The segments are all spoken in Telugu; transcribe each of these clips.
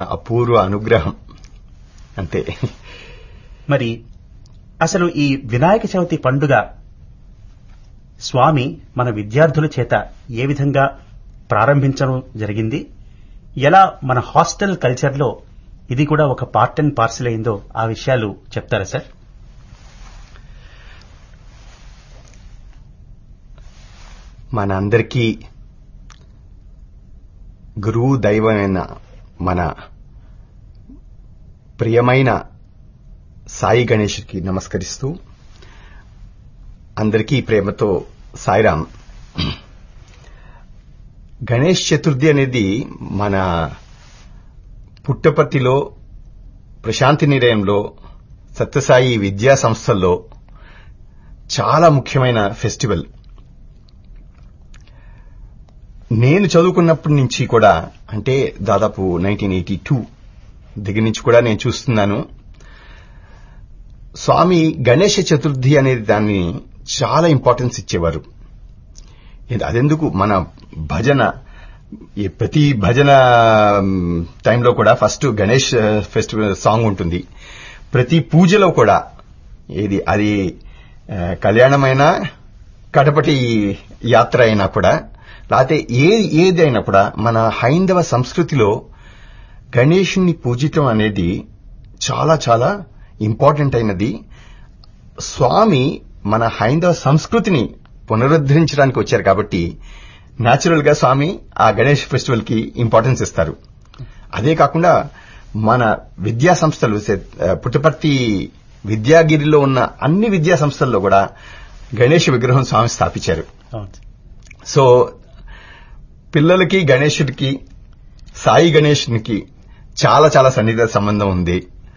అపూర్వ అనుగ్రహం అంతే మరి అసలు ఈ వినాయక చవితి పండుగ స్వామి మన విద్యార్థుల చేత ఏ విధంగా ప్రారంభించడం జరిగింది ఎలా మన హాస్టల్ కల్చర్లో ఇది కూడా ఒక పార్ట్ అండ్ పార్సల్ అయిందో ఆ విషయాలు చెప్తారా సార్ మన అందరికీ గురువు దైవమైన మన ప్రియమైన సాయి గణేష్కి నమస్కరిస్తూ అందరికీ ప్రేమతో సాయిరాం గణేష్ చతుర్థి అనేది మన పుట్టపర్తిలో ప్రశాంతి నిలయంలో సత్యసాయి విద్యా సంస్థల్లో చాలా ముఖ్యమైన ఫెస్టివల్ నేను చదువుకున్నప్పటి నుంచి కూడా అంటే దాదాపు నైన్టీన్ ఎయిటీ టూ దగ్గర నుంచి కూడా నేను చూస్తున్నాను స్వామి గణేష చతుర్థి అనేది దాన్ని చాలా ఇంపార్టెన్స్ ఇచ్చేవారు ఇది- అదెందుకు మన భజన ఈ ప్రతి భజన మ్, టైంలో కూడా ఫస్ట్ గణేష్ ఆ, ఫెస్టివల్ సాంగ్ ఉంటుంది ప్రతి పూజలో కూడా ఏది అది ఆ, కళ్యాణమైనా కడపటి యాత్ర అయినా కూడా లేకపోతే ఏ ఏదైనా కూడా మన హైందవ సంస్కృతిలో గణేషుని పూజించడం అనేది చాలా చాలా ఇంపార్టెంట్ అయినది స్వామి మన హైందవ సంస్కృతిని పునరుద్ధరించడానికి వచ్చారు కాబట్టి న్యాచురల్ గా స్వామి ఆ గణేష్ ఫెస్టివల్ కి ఇంపార్టెన్స్ ఇస్తారు అదే కాకుండా మన విద్యా సంస్థలు సె- ఆ, పుట్టపర్తి విద్యాగిరిలో ఉన్న అన్ని విద్యా సంస్థల్లో కూడా గణేష్ విగ్రహం స్వామి స్థాపించారు అవును. సో పిల్లలకి గణేశుడికి సాయి గణేశునికి చాలా చాలా సన్నిహిత సంబంధం ఉంది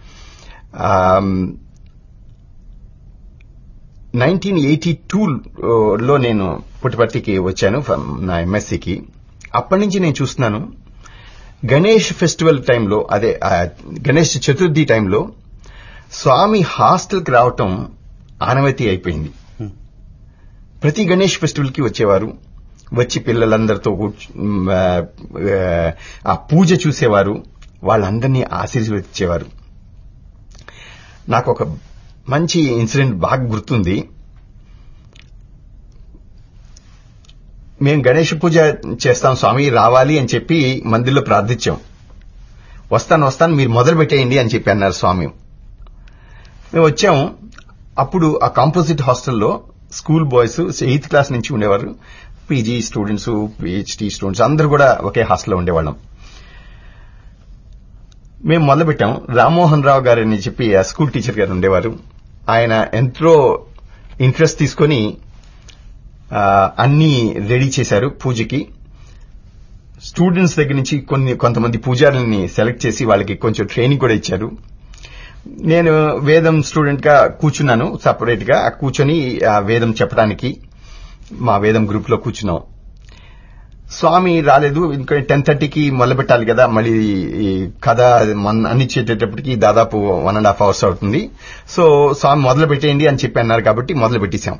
నైన్టీన్ ఎయిటీ టూలో నేను పుట్టపర్తికి వచ్చాను ఫ్రమ్ నా ఎంఎస్సికి అప్పటి నుంచి నేను చూస్తున్నాను గణేష్ ఫెస్టివల్ టైంలో అదే ఆ, గణేష్ చతుర్థి టైంలో స్వామి హాస్టల్కి రావటం ఆనవతి అయిపోయింది Hmm. ప్రతి గణేష్ ఫెస్టివల్ కి వచ్చేవారు వచ్చి పిల్లలందరితో కూర్చు- మ్, ఆ, ఆ పూజ చూసేవారు వాళ్ళందరినీ ఆశీర్వదించేవారు నాకు ఒక మంచి ఇన్సిడెంట్ బాగా గుర్తుంది మేము గణేష్ పూజ చేస్తాం స్వామి రావాలి అని చెప్పి మందిర్లో ప్రార్థించాం వస్తాను వస్తాను మీరు మొదలు పెట్టేయండి అని చెప్పి అన్నారు స్వామి మేము వచ్చాం అప్పుడు ఆ కాంపోజిట్ హాస్టల్లో స్కూల్ బాయ్స్ ఎయిత్ క్లాస్ నుంచి ఉండేవారు పీజీ స్టూడెంట్స్ పిహెచ్డి స్టూడెంట్స్ అందరూ కూడా ఒకే హాస్టల్లో ఉండేవాళ్ళం మేము మొదలుపెట్టాం రామ్మోహన్ రావు గారు అని చెప్పి ఆ స్కూల్ టీచర్ గారు ఉండేవారు ఆయన ఎంతో ఇంట్రెస్ట్ తీసుకొని ఆ, అన్ని రెడీ చేశారు పూజకి స్టూడెంట్స్ దగ్గర నుంచి కొన్ని కొంతమంది పూజారుల్ని సెలెక్ట్ చేసి వాళ్ళకి కొంచెం ట్రైనింగ్ కూడా ఇచ్చారు నేను వేదం స్టూడెంట్ గా కూర్చున్నాను సపరేట్ గా ఆ కూర్చొని ఆ వేదం చెప్పడానికి మా వేదం గ్రూప్ లో కూర్చున్నాం స్వామి రాలేదు ఇంకా టెన్ థర్టీకి మొదలు పెట్టాలి కదా మళ్ళీ ఈ కథ మన అన్ని చేసేటప్పటికి దాదాపు వన్ అండ్ హాఫ్ అవర్స్ అవుతుంది సో స్వామి మొదలు పెట్టేయండి అని చెప్పి అన్నారు కాబట్టి మొదలు పెట్టేశాం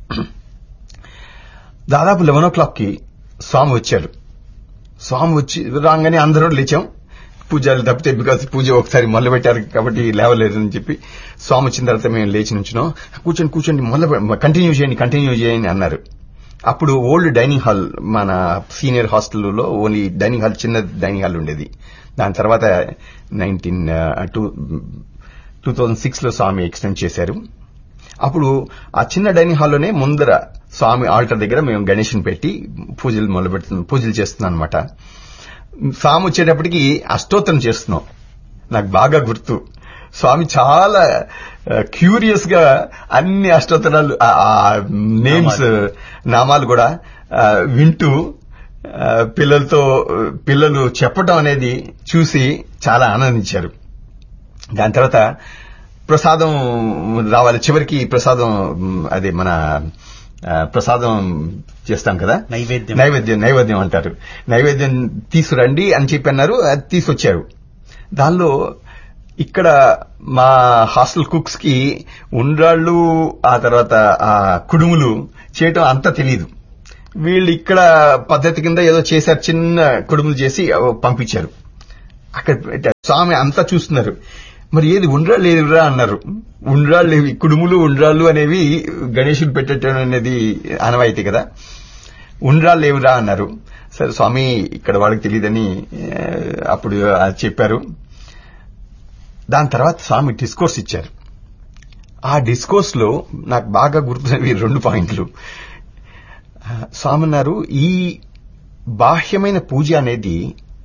దాదాపు లెవెన్ ఓ క్లాక్ కి స్వామి వచ్చారు స్వామి వచ్చి రాగానే అందరూ లేచాం పూజలు తప్పితే బికాస్ పూజ ఒకసారి మొదలు పెట్టారు కాబట్టి లేవలేదు అని చెప్పి స్వామి వచ్చిన తర్వాత మేము లేచి నుంచున్నాం కూర్చొని కూర్చొని మొదలు కంటిన్యూ చేయండి కంటిన్యూ చేయండి అన్నారు అప్పుడు ఓల్డ్ డైనింగ్ హాల్ మన సీనియర్ హాస్టల్లో ఓన్లీ డైనింగ్ హాల్ చిన్న డైనింగ్ హాల్ ఉండేది దాని తర్వాత nineteen two two thousand six లో స్వామి ఎక్స్టెండ్ చేశారు అప్పుడు ఆ చిన్న డైనింగ్ హాల్లోనే ముందర స్వామి ఆల్టర్ దగ్గర మేము గణేష్ని పెట్టి పూజలు మొదలు పెడుతున్నాం పూజలు చేస్తున్నాం అనమాట స్వామి వచ్చేటప్పటికి అష్టోత్తరం చేస్తున్నాం నాకు బాగా గుర్తు స్వామి చాలా క్యూరియస్ గా అన్ని అష్టోత్తరాలు నేమ్స్ నామాలు కూడా ఆ, వింటూ ఆ, పిల్లలతో పిల్లలు చెప్పటం అనేది చూసి చాలా ఆనందించారు దాని తర్వాత ప్రసాదం రావాలి చివరికి ప్రసాదం మ్, అదే మన ఆ, ప్రసాదం చేస్తాం కదా నైవేద్యం. నైవేద్యం నైవేద్యం అంటారు నైవేద్యం తీసుకురండి అని చెప్పి అన్నారు అది తీసుకొచ్చారు దానిలో ఇక్కడ మా హాస్టల్ కుక్స్ కి ఉండ్రాళ్ళు ఆ తర్వాత ఆ కుడుములు చేయటం అంత తెలియదు వీళ్ళు ఇక్కడ పద్ధతి కింద ఏదో చేశారు చిన్న కుడుములు చేసి పంపించారు అక్కడ స్వామి అంతా చూస్తున్నారు మరి ఏది ఉండ్రాళ్ళు ఏదిరా అన్నారు ఉండ్రాళ్ళు ఏవి కుడుములు ఉండ్రాళ్ళు అనేవి గణేశుడు పెట్టడం అనేది ఆనవాయితీ కదా ఉండ్రాళ్ళు ఏవిరా అన్నారు సరే స్వామి ఇక్కడ వాళ్ళకి తెలియదని ఆ, అప్పుడు అది చెప్పారు దాని తర్వాత స్వామి డిస్కోర్స్ ఇచ్చారు ఆ డిస్కోర్స్ లో నాకు బాగా గుర్తున్నవి రెండు పాయింట్లు ఆ, స్వామి అన్నారు ఈ బాహ్యమైన పూజ అనేది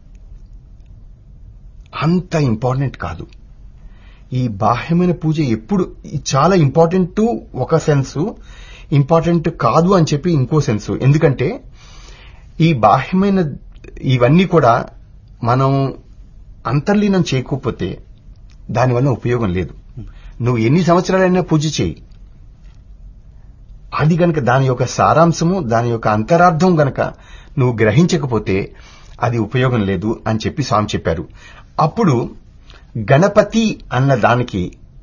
అంత ఇంపార్టెంట్ కాదు ఈ బాహ్యమైన పూజ ఎప్పుడు ఇది చాలా ఇంపార్టెంట్ ఒక సెన్సు ఇంపార్టెంట్ కాదు అని చెప్పి ఇంకో సెన్సు ఎందుకంటే ఈ బాహ్యమైన ఇవన్నీ కూడా మనం అంతర్లీనం చేయకపోతే దానివల్ల ఉపయోగం లేదు నువ్వు ఎన్ని సంవత్సరాలైనా పూజ చేయి అది గనక దాని యొక్క సారాంశము దాని యొక్క అంతరార్థం గనక నువ్వు గ్రహించకపోతే అది ఉపయోగం లేదు అని చెప్పి స్వామి చెప్పారు అప్పుడు గణపతి అన్న దానికి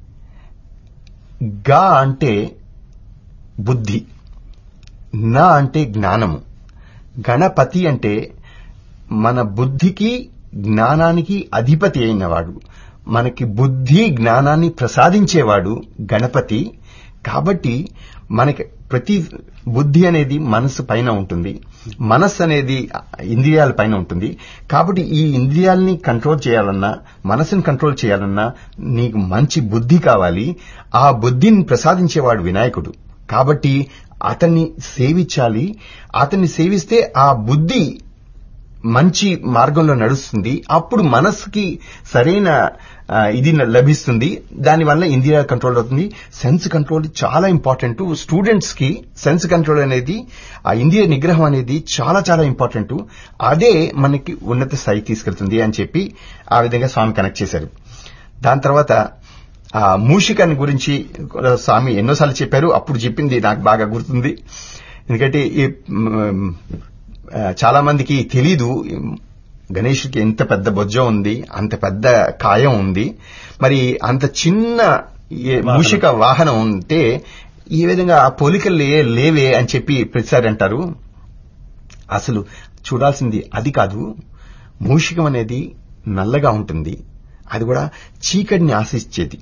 గా అంటే బుద్ధి నా అంటే జ్ఞానము గణపతి అంటే మన బుద్ధికి జ్ఞానానికి అధిపతి అయినవాడు మనకి బుద్ధి జ్ఞానాన్ని ప్రసాదించేవాడు గణపతి కాబట్టి మనకి ప్రతి బుద్ధి అనేది మనసు పైన ఉంటుంది మనస్సు అనేది ఇంద్రియాల పైన ఉంటుంది కాబట్టి ఈ ఇంద్రియాలని కంట్రోల్ చేయాలన్నా మనసుని కంట్రోల్ చేయాలన్నా నీకు మంచి బుద్ధి కావాలి ఆ బుద్ధిని ప్రసాదించేవాడు వినాయకుడు కాబట్టి అతన్ని సేవించాలి అతన్ని సేవిస్తే ఆ బుద్ధి మంచి మార్గంలో నడుస్తుంది అప్పుడు మనస్సుకి సరైన ఆ, ఇది లభిస్తుంది దానివల్ల ఇంద్రియ కంట్రోల్ అవుతుంది సెన్స్ కంట్రోల్ చాలా ఇంపార్టెంట్ స్టూడెంట్స్ కి సెన్స్ కంట్రోల్ అనేది ఆ ఇంద్రియ నిగ్రహం అనేది చాలా చాలా ఇంపార్టెంట్ అదే మనకి ఉన్నత స్థాయి తీసుకెళ్తుంది అని చెప్పి ఆ విధంగా స్వామి కనెక్ట్ చేశారు దాని తర్వాత ఆ మూషికాన్ని గురించి కూడా స్వామి ఎన్నోసార్లు చెప్పారు అప్పుడు చెప్పింది నాకు బాగా గుర్తుంది ఎందుకంటే ఈ మ్, ఆ, చాలా మందికి తెలీదు గణేషుకి ఎంత పెద్ద బొజ్జ ఉంది అంత పెద్ద కాయం ఉంది మరి అంత చిన్న ఈ మూషిక వాహనం ఉంటే ఈ విధంగా ఆ పోలికలు లే- లేవే అని చెప్పి ప్రతిసారి అంటారు అసలు చూడాల్సింది అది కాదు మూషికం అనేది నల్లగా ఉంటుంది అది కూడా చీకటిని ఆశించేది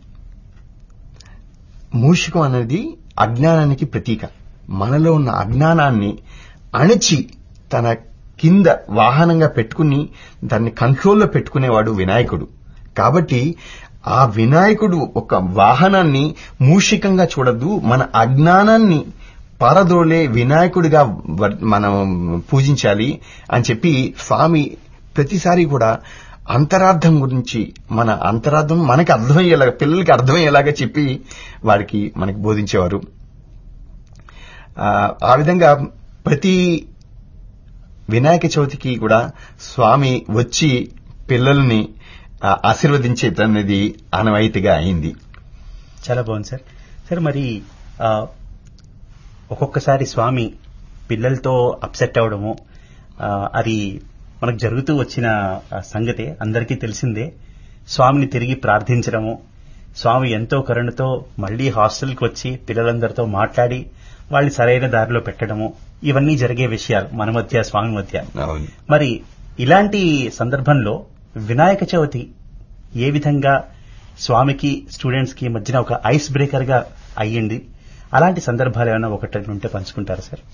మూషికం అనేది అజ్ఞానానికి ప్రతీక మనలో ఉన్న అజ్ఞానాన్ని అణిచి తన కింద వాహనంగా పెట్టుకుని దాన్ని కంట్రోల్లో పెట్టుకునేవాడు వినాయకుడు కాబట్టి ఆ వినాయకుడు ఒక వాహనాన్ని మూషికంగా చూడద్దు మన అజ్ఞానాన్ని పారదోలే వినాయకుడిగా వ- మనం పూజించాలి అని చెప్పి స్వామి ప్రతిసారి కూడా అంతరార్థం గురించి మన అంతరార్థం మనకి అర్థమయ్యేలాగా పిల్లలకి అర్థమయ్యేలాగా చెప్పి వారికి మనకి బోధించేవారు ఆ, ఆ విధంగా ప్రతి వినాయక చవితికి కూడా స్వామి వచ్చి పిల్లల్ని ఆ, ఆశీర్వదించేదన్నది ఆనవాయితీగా అయింది చాలా బాగుంది సార్ సార్ మరి ఆ, ఒక్కొక్కసారి స్వామి పిల్లలతో అప్సెట్ అవడము ఆ, అది మనకు జరుగుతూ వచ్చిన ఆ, సంగతే అందరికీ తెలిసిందే స్వామిని తిరిగి ప్రార్థించడము స్వామి ఎంతో కరుణతో మళ్లీ హాస్టల్కి వచ్చి పిల్లలందరితో మాట్లాడి వాళ్ళని సరైన దారిలో పెట్టడము ఇవన్నీ జరిగే విషయాలు మన మధ్య స్వామి మధ్య అవును మరి ఇలాంటి సందర్భంలో వినాయక చవితి ఏ విధంగా స్వామికి స్టూడెంట్స్ కి మధ్యన ఒక ఐస్ బ్రేకర్ గా అయ్యింది అలాంటి సందర్భాలు ఏమైనా ఒకటి రెండు ఉంటే పంచుకుంటారా సార్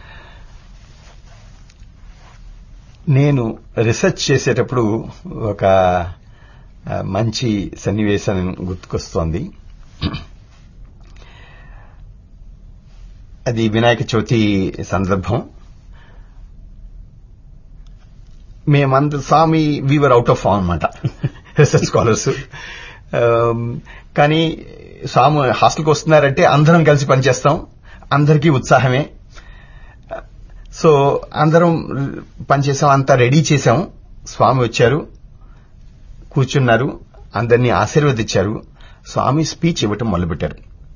నేను రీసెర్చ్ చేసేటప్పుడు ఒక ఆ, మంచి సన్నివేశం గుర్తుకొస్తోంది అది వినాయక చవితి సందర్భం మేమంత Swami we were out of form అనమాట రీసెర్చ్ స్కాలర్స్ కానీ స్వామి హాస్టల్కి వస్తున్నారంటే అందరం కలిసి పనిచేస్తాం అందరికీ ఉత్సాహమే సో అందరం పనిచేసాం అంతా రెడీ చేశాం స్వామి వచ్చారు కూర్చున్నారు అందరినీ ఆశీర్వదించారు స్వామి స్పీచ్ ఇవ్వటం మొదలుపెట్టారు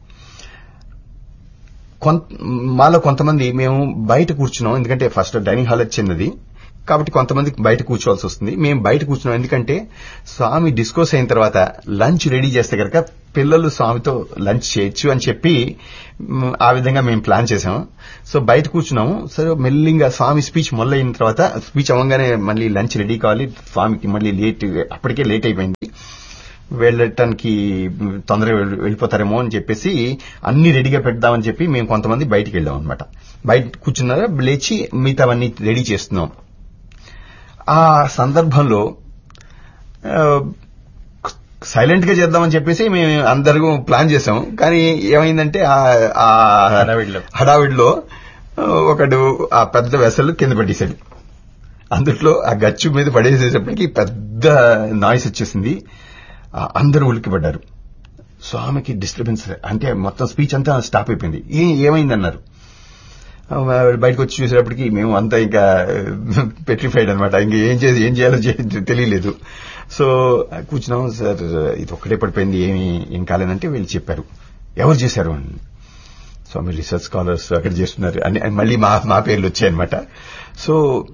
కొంత మాలో కొంతమంది మేము బయట కూర్చున్నాం ఎందుకంటే ఫస్ట్ డైనింగ్ హాల్ చిన్నది కాబట్టి కొంతమంది బయట కూర్చోవాల్సి వస్తుంది మేము బయట కూర్చున్నాం ఎందుకంటే స్వామి డిస్కోస్ అయిన తర్వాత లంచ్ రెడీ చేస్తే కనుక పిల్లలు స్వామితో లంచ్ చేయొచ్చు అని చెప్పి మ్, ఆ విధంగా మేము ప్లాన్ చేసాం సో బయట కూర్చున్నాము సరే మెల్లింగా స్వామి స్పీచ్ మొదలైన తర్వాత స్పీచ్ అవ్వగానే మళ్ళీ లంచ్ రెడీ కావాలి స్వామికి మళ్ళీ లేట్ అప్పటికే లేట్ అయిపోయింది వెళ్ళటానికి తొందరగా వెళ్ళి- వెళ్ళిపోతారేమో అని చెప్పేసి అన్ని రెడీగా పెడదామని చెప్పి మేము కొంతమంది బయటికి వెళ్ళాం అనమాట బయట కూర్చున్నారా లేచి మిగతావన్నీ రెడీ చేస్తున్నాం ఆ సందర్భంలో సైలెంట్ గా చేద్దామని చెప్పేసి మేము అందరూ ప్లాన్ చేసాం కానీ ఏమైందంటే ఆ- ఆ హడావిడిలో. హడావిడిలో ఆ, ఒకడు ఆ పెద్ద వెసలు కింద పట్టేశాడు అందుట్లో ఆ గచ్చు మీద పడేసేటప్పటికి పెద్ద నాయిస్ వచ్చేసింది ఆ, అందరూ ఉలిక్కిపడ్డారు స్వామికి డిస్టర్బెన్స్ అంటే మొత్తం స్పీచ్ అంతా స్టాప్ అయిపోయింది ఏ- ఏమైందన్నారు ఆ, బయటకు వచ్చి చూసేటప్పటికి మేము అంతా ఇంకా పెట్రిఫైడ్ అనమాట ఇంకా ఏం చేసి ఏం చేయాలో చే- తెలియలేదు సో కూర్చున్నాం సార్ ఇది ఒక్కటే పడిపోయింది ఏమి ఏం కాలేదంటే వీళ్ళు చెప్పారు ఎవరు చేశారు అని స్వామి రీసెర్చ్ స్కాలర్స్ అక్కడ చేస్తున్నారు అని అని మళ్ళీ మా మా పేర్లు వచ్చాయన్నమాట సో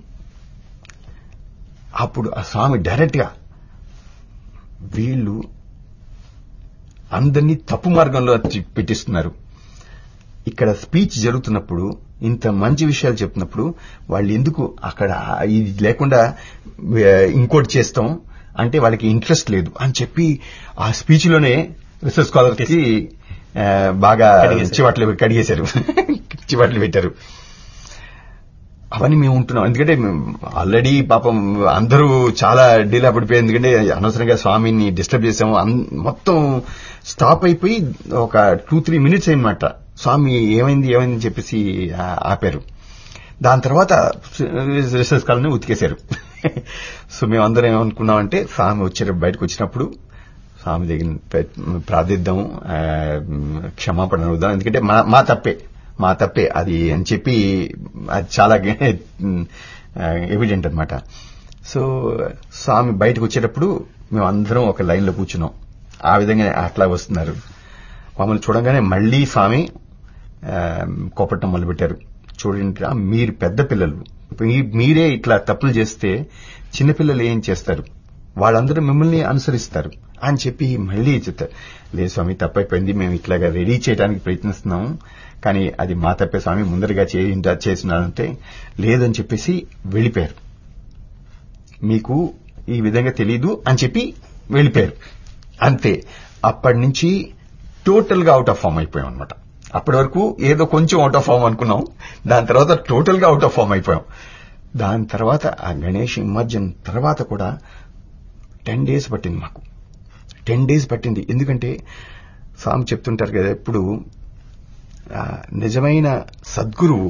అప్పుడు ఆ స్వామి డైరెక్ట్ గా వీళ్ళు అందరినీ తప్పు మార్గంలో తి- పెట్టిస్తున్నారు ఇక్కడ స్పీచ్ జరుగుతున్నప్పుడు ఇంత మంచి విషయాలు చెప్తున్నప్పుడు వాళ్ళు ఎందుకు అక్కడ ఇది లేకుండా ఏ, ఇంకోటి చేస్తాం అంటే వాళ్ళకి ఇంట్రెస్ట్ లేదు అని చెప్పి ఆ స్పీచ్ లోనే రీసెర్చ్ స్కాలర్ కి ఆ, బాగా కడిగేశారు. చివాట్లు కడిగేశారు చివాట్లు పెట్టారు అవన్నీ మేము ఉంటున్నాం ఎందుకంటే ఆల్రెడీ పాపం అందరూ చాలా డీలా పడిపోయారు ఎందుకంటే అనవసరంగా స్వామిని డిస్టర్బ్ చేసాము అన్- మొత్తం స్టాప్ అయిపోయి ఒక టూ త్రీ మినిట్స్ అన్నమాట స్వామి ఏమైంది ఏమైంది అని చెప్పేసి ఆ- ఆపారు దాని తర్వాత రిసెర్చ్ కాలని ఉతికేశారు సో మేమందరం ఏమనుకున్నామంటే స్వామి వచ్చే బయటకు వచ్చినప్పుడు స్వామి దగ్గర పె- ప్రార్థిద్దాం ఆ, క్షమాపణ అడుగుదాం ఎందుకంటే మా మా తప్పే మా తప్పే అది అని చెప్పి అది చాలా ఎవిడెంట్ అన్నమాట సో స్వామి బయటకు వచ్చేటప్పుడు మేము అందరం ఒక లైన్ లో కూర్చున్నాం ఆ విధంగా అట్లా వస్తున్నారు మమ్మల్ని చూడంగానే మళ్ళీ స్వామి ఆ, కోపట్టం మొదలుపెట్టారు చూడండి రా, మీరు పెద్ద పిల్లలు మీ- మీరే ఇట్లా తప్పులు చేస్తే చిన్నపిల్లలు ఏం చేస్తారు వాళ్ళందరూ మిమ్మల్ని అనుసరిస్తారు అని చెప్పి మళ్ళీ చెప్తారు లేదు స్వామి తప్పైపోయింది మేము ఇట్లాగా రెడీ చేయడానికి ప్రయత్నిస్తున్నాము కానీ అది మా తప్పే స్వామి ముందరగా చేయిందా చేసినారంటే లేదని చెప్పేసి వెళ్ళిపోయారు మీకు ఈ విధంగా తెలీదు అని చెప్పి వెళ్ళిపోయారు అంతే అప్పటి నుంచి టోటల్ గా అవుట్ ఆఫ్ ఫామ్ అయిపోయాం అనమాట అప్పటి వరకు ఏదో కొంచెం అవుట్ ఆఫ్ ఫామ్ అనుకున్నాం దాని తర్వాత టోటల్ గా అవుట్ ఆఫ్ ఫామ్ అయిపోయాం దాని తర్వాత ఆ గణేష్ ఇమర్జన్ తర్వాత కూడా టెన్ డేస్ పట్టింది మాకు టెన్ డేస్ పట్టింది ఎందుకంటే స్వామి చెప్తుంటారు కదా ఎప్పుడు ఆ, నిజమైన సద్గురువు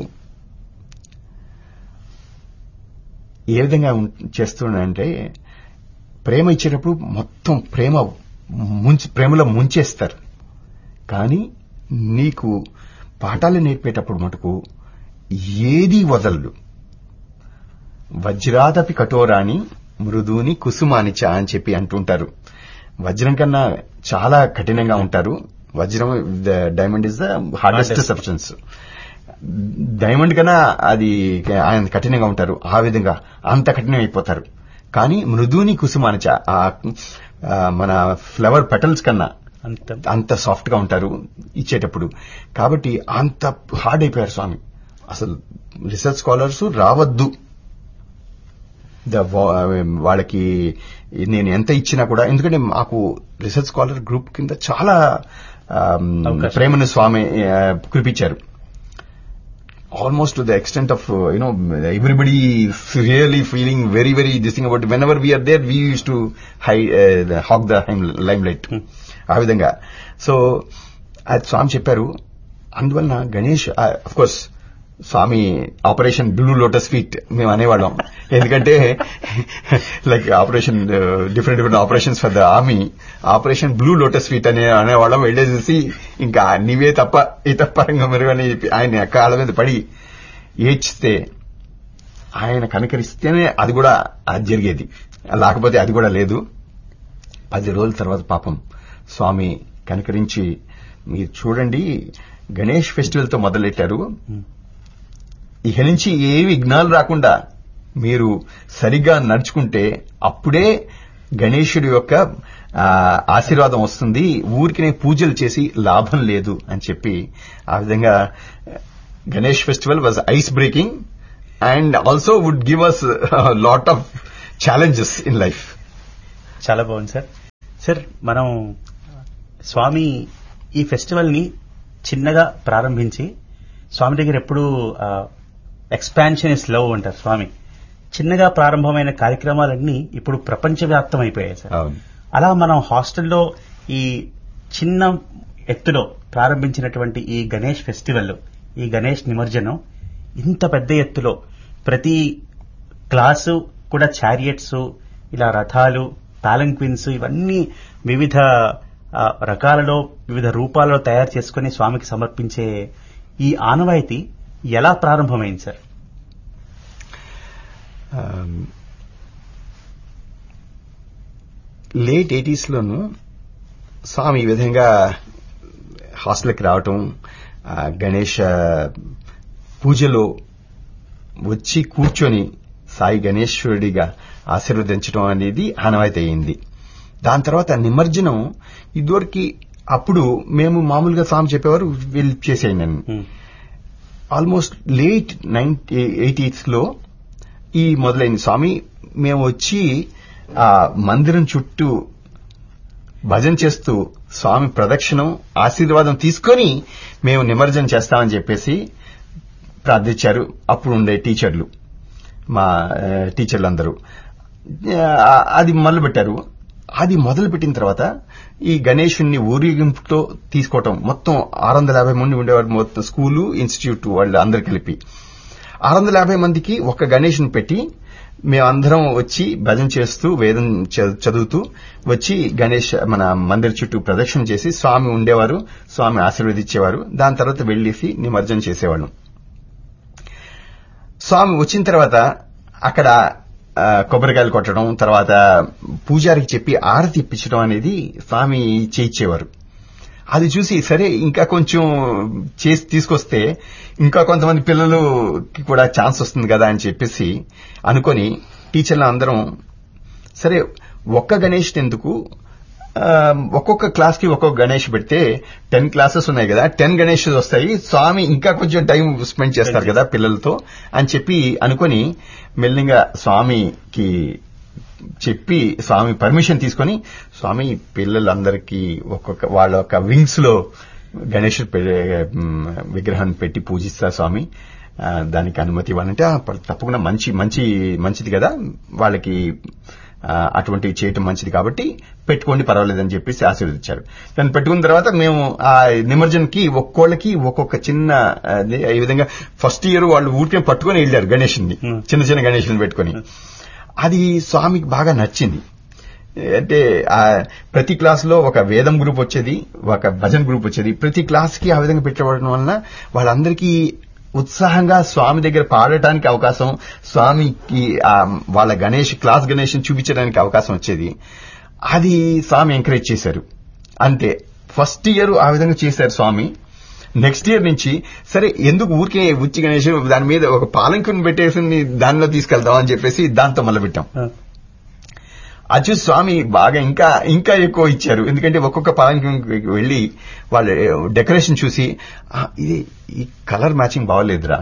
ఏ విధంగా ఉం- చేస్తున్నాడంటే ప్రేమ ఇచ్చేటప్పుడు మొత్తం ప్రేమ ముంచి ప్రేమలో ముంచేస్తారు కానీ నీకు పాఠాలు నేర్పేటప్పుడు మటుకు ఏది వదలడు వజ్రాదపి కఠోరాని మృదుని కుసుమానిచ అని చెప్పి అంటుంటారు వజ్రం కన్నా చాలా కఠినంగా ఉంటారు వజ్రం diamond is the hardest Hardest. Substance diamond కన్నా అది ఆయన కఠినంగా ఉంటారు ఆ విధంగా అంత కఠినం అయిపోతారు కానీ మృదుని కుసుమానిచ ఆ ఆ, మన ఫ్లవర్ పెటల్స్ కన్నా అంత అంత సాఫ్ట్ గా ఉంటారు ఇచ్చేటప్పుడు కాబట్టి అంత హార్డ్ అయిపోయారు స్వామి అసలు రీసెర్చ్ స్కాలర్స్ రావద్దు ద వాళ్ళకి నేను ఎంత ఇచ్చినా కూడా ఎందుకంటే మాకు రీసెర్చ్ స్కాలర్ గ్రూప్ కింద చాలా ఆమ్, అవకాశం. ప్రేమను స్వామి ఆ, కురిపించారు almost to the extent of uh, you know everybody is really feeling very very this thing about whenever we are there we used to high, uh, hog the hime- limelight ఆ విధంగా సో అది స్వామి చెప్పారు అందువలన Ganesh of course Swami operation blue lotus feet మేము అనేవాళ్ళం ఎందుకంటే like operation different different operations for the army operation blue lotus feet అనే అనేవాళ్ళం వెళ్ళేసేసి ఇంకా నీవే తప్ప ఈ తప్పరంగా మెరుగని చెప్పి ఆయన కాళ్ళ మీద పడి ఏడ్చితే ఆయన కనికరిస్తేనే అది కూడా అది జరిగేది లేకపోతే అది కూడా లేదు పది రోజుల తర్వాత పాపం స్వామి కనికరించి మీరు చూడండి గణేష్ ఫెస్టివల్ తో మొదలెట్టారు ఇక నుంచి ఏ విఘ్నాలు రాకుండా మీరు సరిగ్గా నడుచుకుంటే అప్పుడే గణేశుడి యొక్క ఆ, ఆశీర్వాదం వస్తుంది ఊరికినే పూజలు చేసి లాభం లేదు అని చెప్పి ఆ విధంగా Ganesh festival was ice breaking and also would give us lot of challenges in life చాలా బాగుంది సార్ సార్ మనం స్వామి ఈ ఫెస్టివల్ ని చిన్నగా ప్రారంభించి స్వామి దగ్గర ఎప్పుడు ఎక్స్పాన్షన్ ఇస్ లవ్ అంటారు స్వామి చిన్నగా ప్రారంభమైన కార్యక్రమాలన్నీ ఇప్పుడు ప్రపంచవ్యాప్తం అయిపోయాయి సార్ అవును అలా మనం హాస్టల్లో ఈ చిన్న ఎత్తులో ప్రారంభించినటువంటి ఈ గణేష్ ఫెస్టివల్ ఈ గణేష్ నిమజ్జనం ఇంత పెద్ద ఎత్తులో ప్రతి క్లాసు కూడా చారియట్స్ ఇలా రథాలు పాలంక్విన్స్ ఇవన్నీ వివిధ ఆ, రకాలలో వివిధ రూపాలలో తయారు చేసుకుని స్వామికి సమర్పించే ఈ ఆనవాయితీ ఎలా ప్రారంభమైంది సార్ లేట్ ఎయిటీస్ లోను స్వామి ఈ విధంగా హాస్టల్కి రావటం ఆ, గణేష పూజలో వచ్చి కూర్చొని సాయి గణేశ్వరుడిగా ఆశీర్వదించడం అనేది ఆనవాయితీ అయింది దాని తర్వాత నిమజ్జనం ఇదివరకు అప్పుడు మేము మామూలుగా స్వామి చెప్పేవారు వీళ్ళు చేసేయండి అని um, almost late ninety eighties లో ఈ మొదలైంది స్వామి మేము వచ్చి ఆ మందిరం చుట్టూ భజన చేస్తూ స్వామి ప్రదక్షిణం ఆశీర్వాదం తీసుకొని మేము నిమజ్జనం చేస్తామని చెప్పేసి ప్రార్థించారు అప్పుడు ఉండే టీచర్లు మా ఆ, టీచర్లు అందరూ ఆ, అది మొదలు పెట్టారు అది మొదలు పెట్టిన తర్వాత ఈ గణేషుణ్ణి ఊరేగింపుతో తీసుకోవటం మొత్తం ఆరు వందల యాభై మంది ఉండేవారు మొత్తం స్కూలు ఇన్స్టిట్యూట్ వాళ్ళు అందరు కలిపి ఆరు వందల యాభై మందికి ఒక గణేష్ని పెట్టి మేమందరం వచ్చి భజన చేస్తూ వేదం చ- చదువుతూ వచ్చి గణేష్ మన మందిర్ చుట్టూ ప్రదక్షిణ చేసి స్వామి ఉండేవారు స్వామి ఆశీర్వదించేవారు దాని తర్వాత వెళ్లేసి నిమజ్జనం చేసేవాళ్ళం స్వామి వచ్చిన తర్వాత అక్కడ ఆ, కొబ్బరికాయలు కొట్టడం తర్వాత పూజారికి చెప్పి ఆరతి ఇప్పించడం అనేది స్వామి చేయించేవారు అది చూసి సరే ఇంకా కొంచెం చేసి తీసుకొస్తే ఇంకా కొంతమంది పిల్లలకి కూడా ఛాన్స్ వస్తుంది కదా అని చెప్పేసి అనుకొని టీచర్లు అందరం సరే ఒక్క గణేష్ ఎందుకు ఆ, ఒక్కొక్క క్లాస్ కి ఒక్కొక్క గణేష్ పెడితే టెన్ క్లాసెస్ ఉన్నాయి కదా టెన్ గణేష్ వస్తాయి స్వామి ఇంకా కొంచెం టైం స్పెండ్ చేస్తారు కదా పిల్లలతో అని చెప్పి అనుకొని మెల్లిగా స్వామికి చెప్పి స్వామి పర్మిషన్ తీసుకొని స్వామి పిల్లలందరికీ ఒక్కొక్క వాళ్ళ యొక్క వింగ్స్ లో గణేష్ విగ్రహాన్ని పెట్టి పూజిస్తారు స్వామి ఆ, దానికి అనుమతి ఇవ్వాలంటే "ఆ, ప- తప్పకుండా మంచి మంచి మంచిది కదా వాళ్ళకి ఆ, అటువంటివి చేయటం మంచిది కాబట్టి పెట్టుకోండి పర్వాలేదని చెప్పేసి ఆశీర్వదించారు దాన్ని పెట్టుకున్న తర్వాత మేము ఆ నిమజ్జనకి ఒక్కోళ్ళకి ఒక్కొక్క చిన్న అదే, ఈ విధంగా ఫస్ట్ ఇయర్ వాళ్ళు ఊరికే పట్టుకొని వెళ్ళారు గణేషుని Hmm. చిన్న చిన్న గణేషుని పెట్టుకొని అది స్వామికి బాగా నచ్చింది అంటే ఆ ప్రతి క్లాస్ లో ఒక వేదం గ్రూప్ వచ్చేది ఒక భజన్ గ్రూప్ వచ్చేది ప్రతి క్లాస్ కి ఆ విధంగా పెట్టబడడం వలన వాళ్ళందరికీ ఉత్సాహంగా స్వామి దగ్గర పాడటానికి అవకాశం స్వామికి ఆ వాళ్ళ గణేష్ క్లాస్ గణేష్ చూపించడానికి అవకాశం వచ్చేది అది స్వామి ఎంకరేజ్ చేశారు అంతే ఫస్ట్ ఇయర్ ఆ విధంగా చేశారు స్వామి నెక్స్ట్ ఇయర్ నుంచి సరే ఎందుకు ఊరికే ఉచ్చి గణేష్ దాని మీద ఒక పాలంకుని పెట్టేసి దానిలో తీసుకెళ్దాం అని చెప్పేసి దాంతో మొదలుపెట్టాం ఆ, అది చూసి స్వామి బాగా ఇంకా ఇంకా ఎక్కువ ఇచ్చారు ఎందుకంటే ఒక్కొక్క పాలంకి వెళ్లి వాళ్ళ డెకరేషన్ చూసి "ఆ, ఇది ఈ కలర్ మ్యాచింగ్ బాగోలేదురా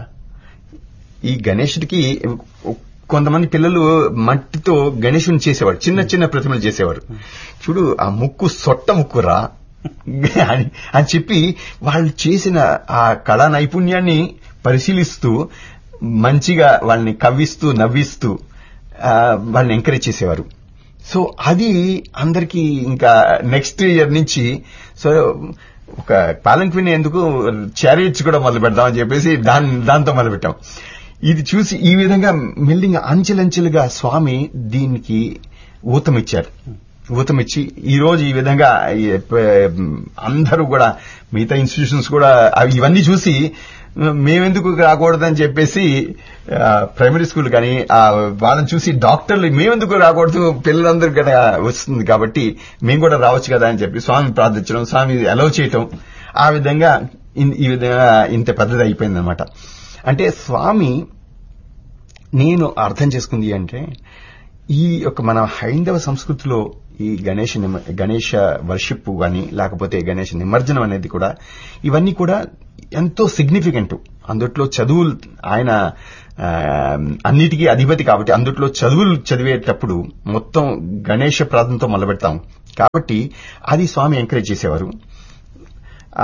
ఈ గణేషుడికి కొంతమంది పిల్లలు మట్టితో గణేషుని చేసేవారు చిన్న చిన్న ప్రతిమలు చేసేవారు చూడు ఆ ముక్కు సొట్ట ముక్కురా అని అని చెప్పి వాళ్ళు చేసిన ఆ కళా నైపుణ్యాన్ని పరిశీలిస్తూ మంచిగా వాళ్ళని కవ్విస్తూ నవ్విస్తూ ఆ, వాళ్ళని ఎంకరేజ్ చేసేవారు సో అది అందరికీ ఇంకా నెక్స్ట్ ఇయర్ నుంచి సో ఒక పాలంక్విన్ ఎందుకు చారియట్స్ కూడా మొదలు పెడదామని చెప్పేసి దాని దాంతో మొదలు పెట్టాం ఇది చూసి ఈ విధంగా మెల్లిగా అంచెలంచెలుగా స్వామి దీనికి ఊతమిచ్చారు ఊతమిచ్చి ఈ రోజు ఈ విధంగా ఈ, ప- అందరూ కూడా మిగతా ఇన్స్టిట్యూషన్స్ కూడా అవి ఇవన్నీ చూసి మేమెందుకు రాకూడదని చెప్పేసి ఆ, ప్రైమరీ స్కూల్ కానీ ఆ, వాళ్ళని చూసి డాక్టర్లు మేమెందుకు రాకూడదు పిల్లలందరూ కూడా వస్తుంది కాబట్టి మేము కూడా రావచ్చు కదా అని చెప్పి స్వామి ప్రార్థించడం స్వామి అలౌ చేయటం ఆ విధంగా ఇన్- ఈ విధంగా ఇంత పెద్దది అయిపోయిందనమాట అంటే స్వామి నేను అర్థం చేసుకుంది అంటే ఈ యొక్క మన హైందవ సంస్కృతిలో ఈ గణేష్ నిమ- గణేష వర్షిప్ గాని లేకపోతే గణేష్ నిమజ్జనం అనేది కూడా ఇవన్నీ కూడా ఎంతో సిగ్నిఫికెంట్ అందుట్లో చదువులు ఆయన ఆ, అన్నిటికీ అధిపతి కాబట్టి అందుట్లో చదువులు చదివేటప్పుడు మొత్తం గణేష ప్రార్థనతో మొదలుపెడతాం కాబట్టి అది స్వామి ఎంకరేజ్ చేసేవారు ఆ,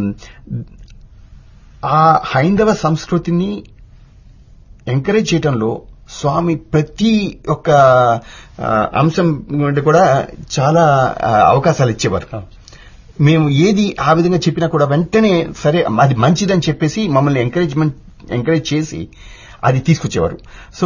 ఆ హైందవ సంస్కృతిని ఎంకరేజ్ చేయటంలో స్వామి ప్రతి ఒక్క ఆ, అంశం నుండి కూడా చాలా ఆ, అవకాశాలు ఇచ్చేవారు అవును. మేము ఏది ఆ విధంగా చెప్పినా కూడా వెంటనే సరే అది మంచిదని చెప్పేసి మమ్మల్ని ఎంకరేజ్మెంట్ ఎంకరేజ్ చేసి అది తీసుకొచ్చేవారు సో